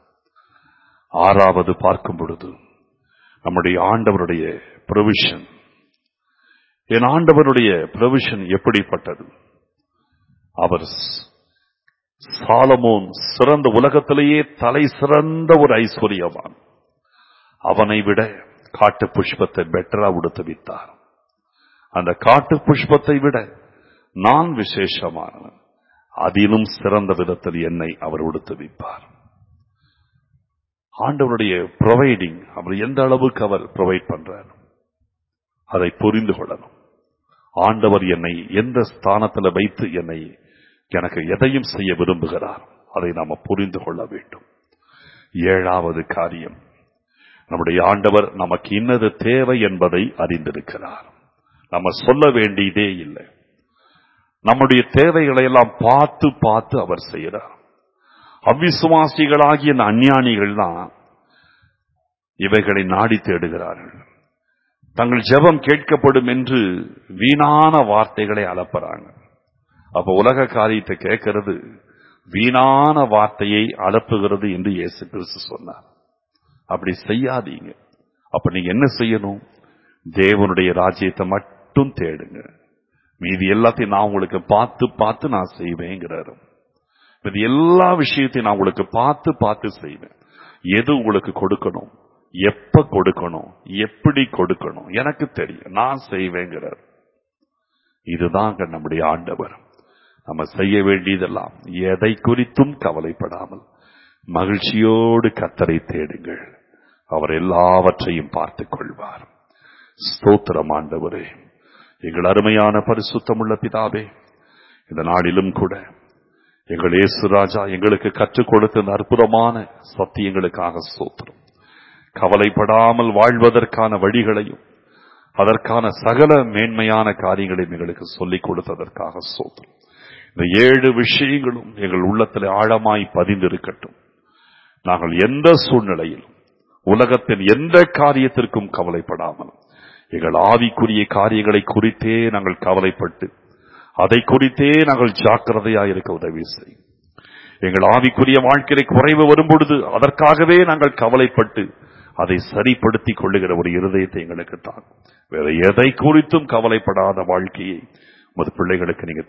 ஆறாவது பார்க்கும் பொழுது நம்முடைய ஆண்டவருடைய ப்ரொவிஷன் என் ஆண்டவருடைய ப்ரொவிஷன் எப்படிப்பட்டது அவர் சாலமோன் சிறந்த உலகத்திலேயே தலை சிறந்த ஒரு ஐஸ்வர்யவான் அவனை விட காட்டு புஷ்பத்தை பெட்டரா உடுத்து வித்தார் அந்த காட்டு புஷ்பத்தை விட நான் விசேஷமானவன் அதிலும் சிறந்த விதத்தில் என்னை அவர் உடுத்து வைப்பார் ஆண்டவருடைய ப்ரொவைடிங் அவர் எந்த அளவுக்கு அவர் ப்ரொவைட் பண்றார் அதை புரிந்து கொள்ளணும் ஆண்டவர் என்னை எந்த ஸ்தானத்தில் வைத்து என்னை எனக்கு எதையும் செய்ய விரும்புகிறார் அதை நாம புரிந்து கொள்ள வேண்டும் ஏழாவது காரியம் நம்முடைய ஆண்டவர் நமக்கு இன்னது தேவை என்பதை அறிந்திருக்கிறார் நம்ம சொல்ல வேண்டியதே இல்லை நம்முடைய தேவைகளை எல்லாம் பார்த்து பார்த்து அவர் செய்கிறார் அவ்விசுவாசிகளாகிய இந்த அஞ்ஞானிகள் தான் இவைகளை நாடி தேடுகிறார்கள் தங்கள் ஜெபம் கேட்கப்படும் என்று வீணான வார்த்தைகளை அலப்புறாங்க அப்ப உலக காரியத்தை கேட்கிறது வீணான வார்த்தையை அலப்புகிறது என்று இயேசு கிறிஸ்து சொன்னார் அப்படி செய்யாதீங்க அப்ப நீங்க என்ன செய்யணும் தேவனுடைய ராஜ்யத்தை மட்டும் தேடுங்க மீதி எல்லாத்தையும் நான் உங்களுக்கு பார்த்து பார்த்து நான் செய்வேங்கிறாரு இது எல்லா விஷயத்தையும் நான் உங்களுக்கு பார்த்து பார்த்து செய்வேன் எது உங்களுக்கு கொடுக்கணும் எப்ப கொடுக்கணும் எப்படி கொடுக்கணும் எனக்கு தெரியும் நான் செய்வேங்கிறார் இதுதான் நம்முடைய ஆண்டவர் நம்ம செய்ய வேண்டியதெல்லாம் எதை குறித்தும் கவலைப்படாமல் மகிழ்ச்சியோடு கத்தரை தேடுங்கள் அவர் எல்லாவற்றையும் பார்த்துக் கொள்வார் ஸ்தோத்திரம் ஆண்டவரே எங்கள் அருமையான பரிசுத்தமுள்ள பிதாவே இந்த நாளிலும் கூட எங்கள் இயேசு ராஜா எங்களுக்கு கற்றுக் கொடுத்த இந்த அற்புதமான சத்தியங்களுக்காக ஸ்தோத்திரம் கவலைப்படாமல் வாழ்வதற்கான வழிகளையும் அதற்கான சகல மேன்மையான காரியங்களையும் எங்களுக்கு சொல்லிக் கொடுத்ததற்காக சோதரம் இந்த ஏழு விஷயங்களும் எங்கள் உள்ளத்தில் ஆழமாய் பதிந்திருக்கட்டும் நாங்கள் எந்த சூழ்நிலையிலும் உலகத்தின் எந்த காரியத்திற்கும் கவலைப்படாமல் எங்கள் ஆவிக்குரிய காரியங்களை குறித்தே நாங்கள் கவலைப்பட்டு அதை குறித்தே நாங்கள் ஜாக்கிரதையா இருக்க உதவி செய்யும் எங்கள் ஆவிக்குரிய வாழ்க்கையை குறைவு வரும் பொழுது அதற்காகவே நாங்கள் கவலைப்பட்டு அதை சரிப்படுத்திக் கொள்ளுகிற ஒரு இருதயத்தை எங்களுக்கு தான் வேற எதை குறித்தும் கவலைப்படாத வாழ்க்கையை உமது பிள்ளைகளுக்கு நீங்க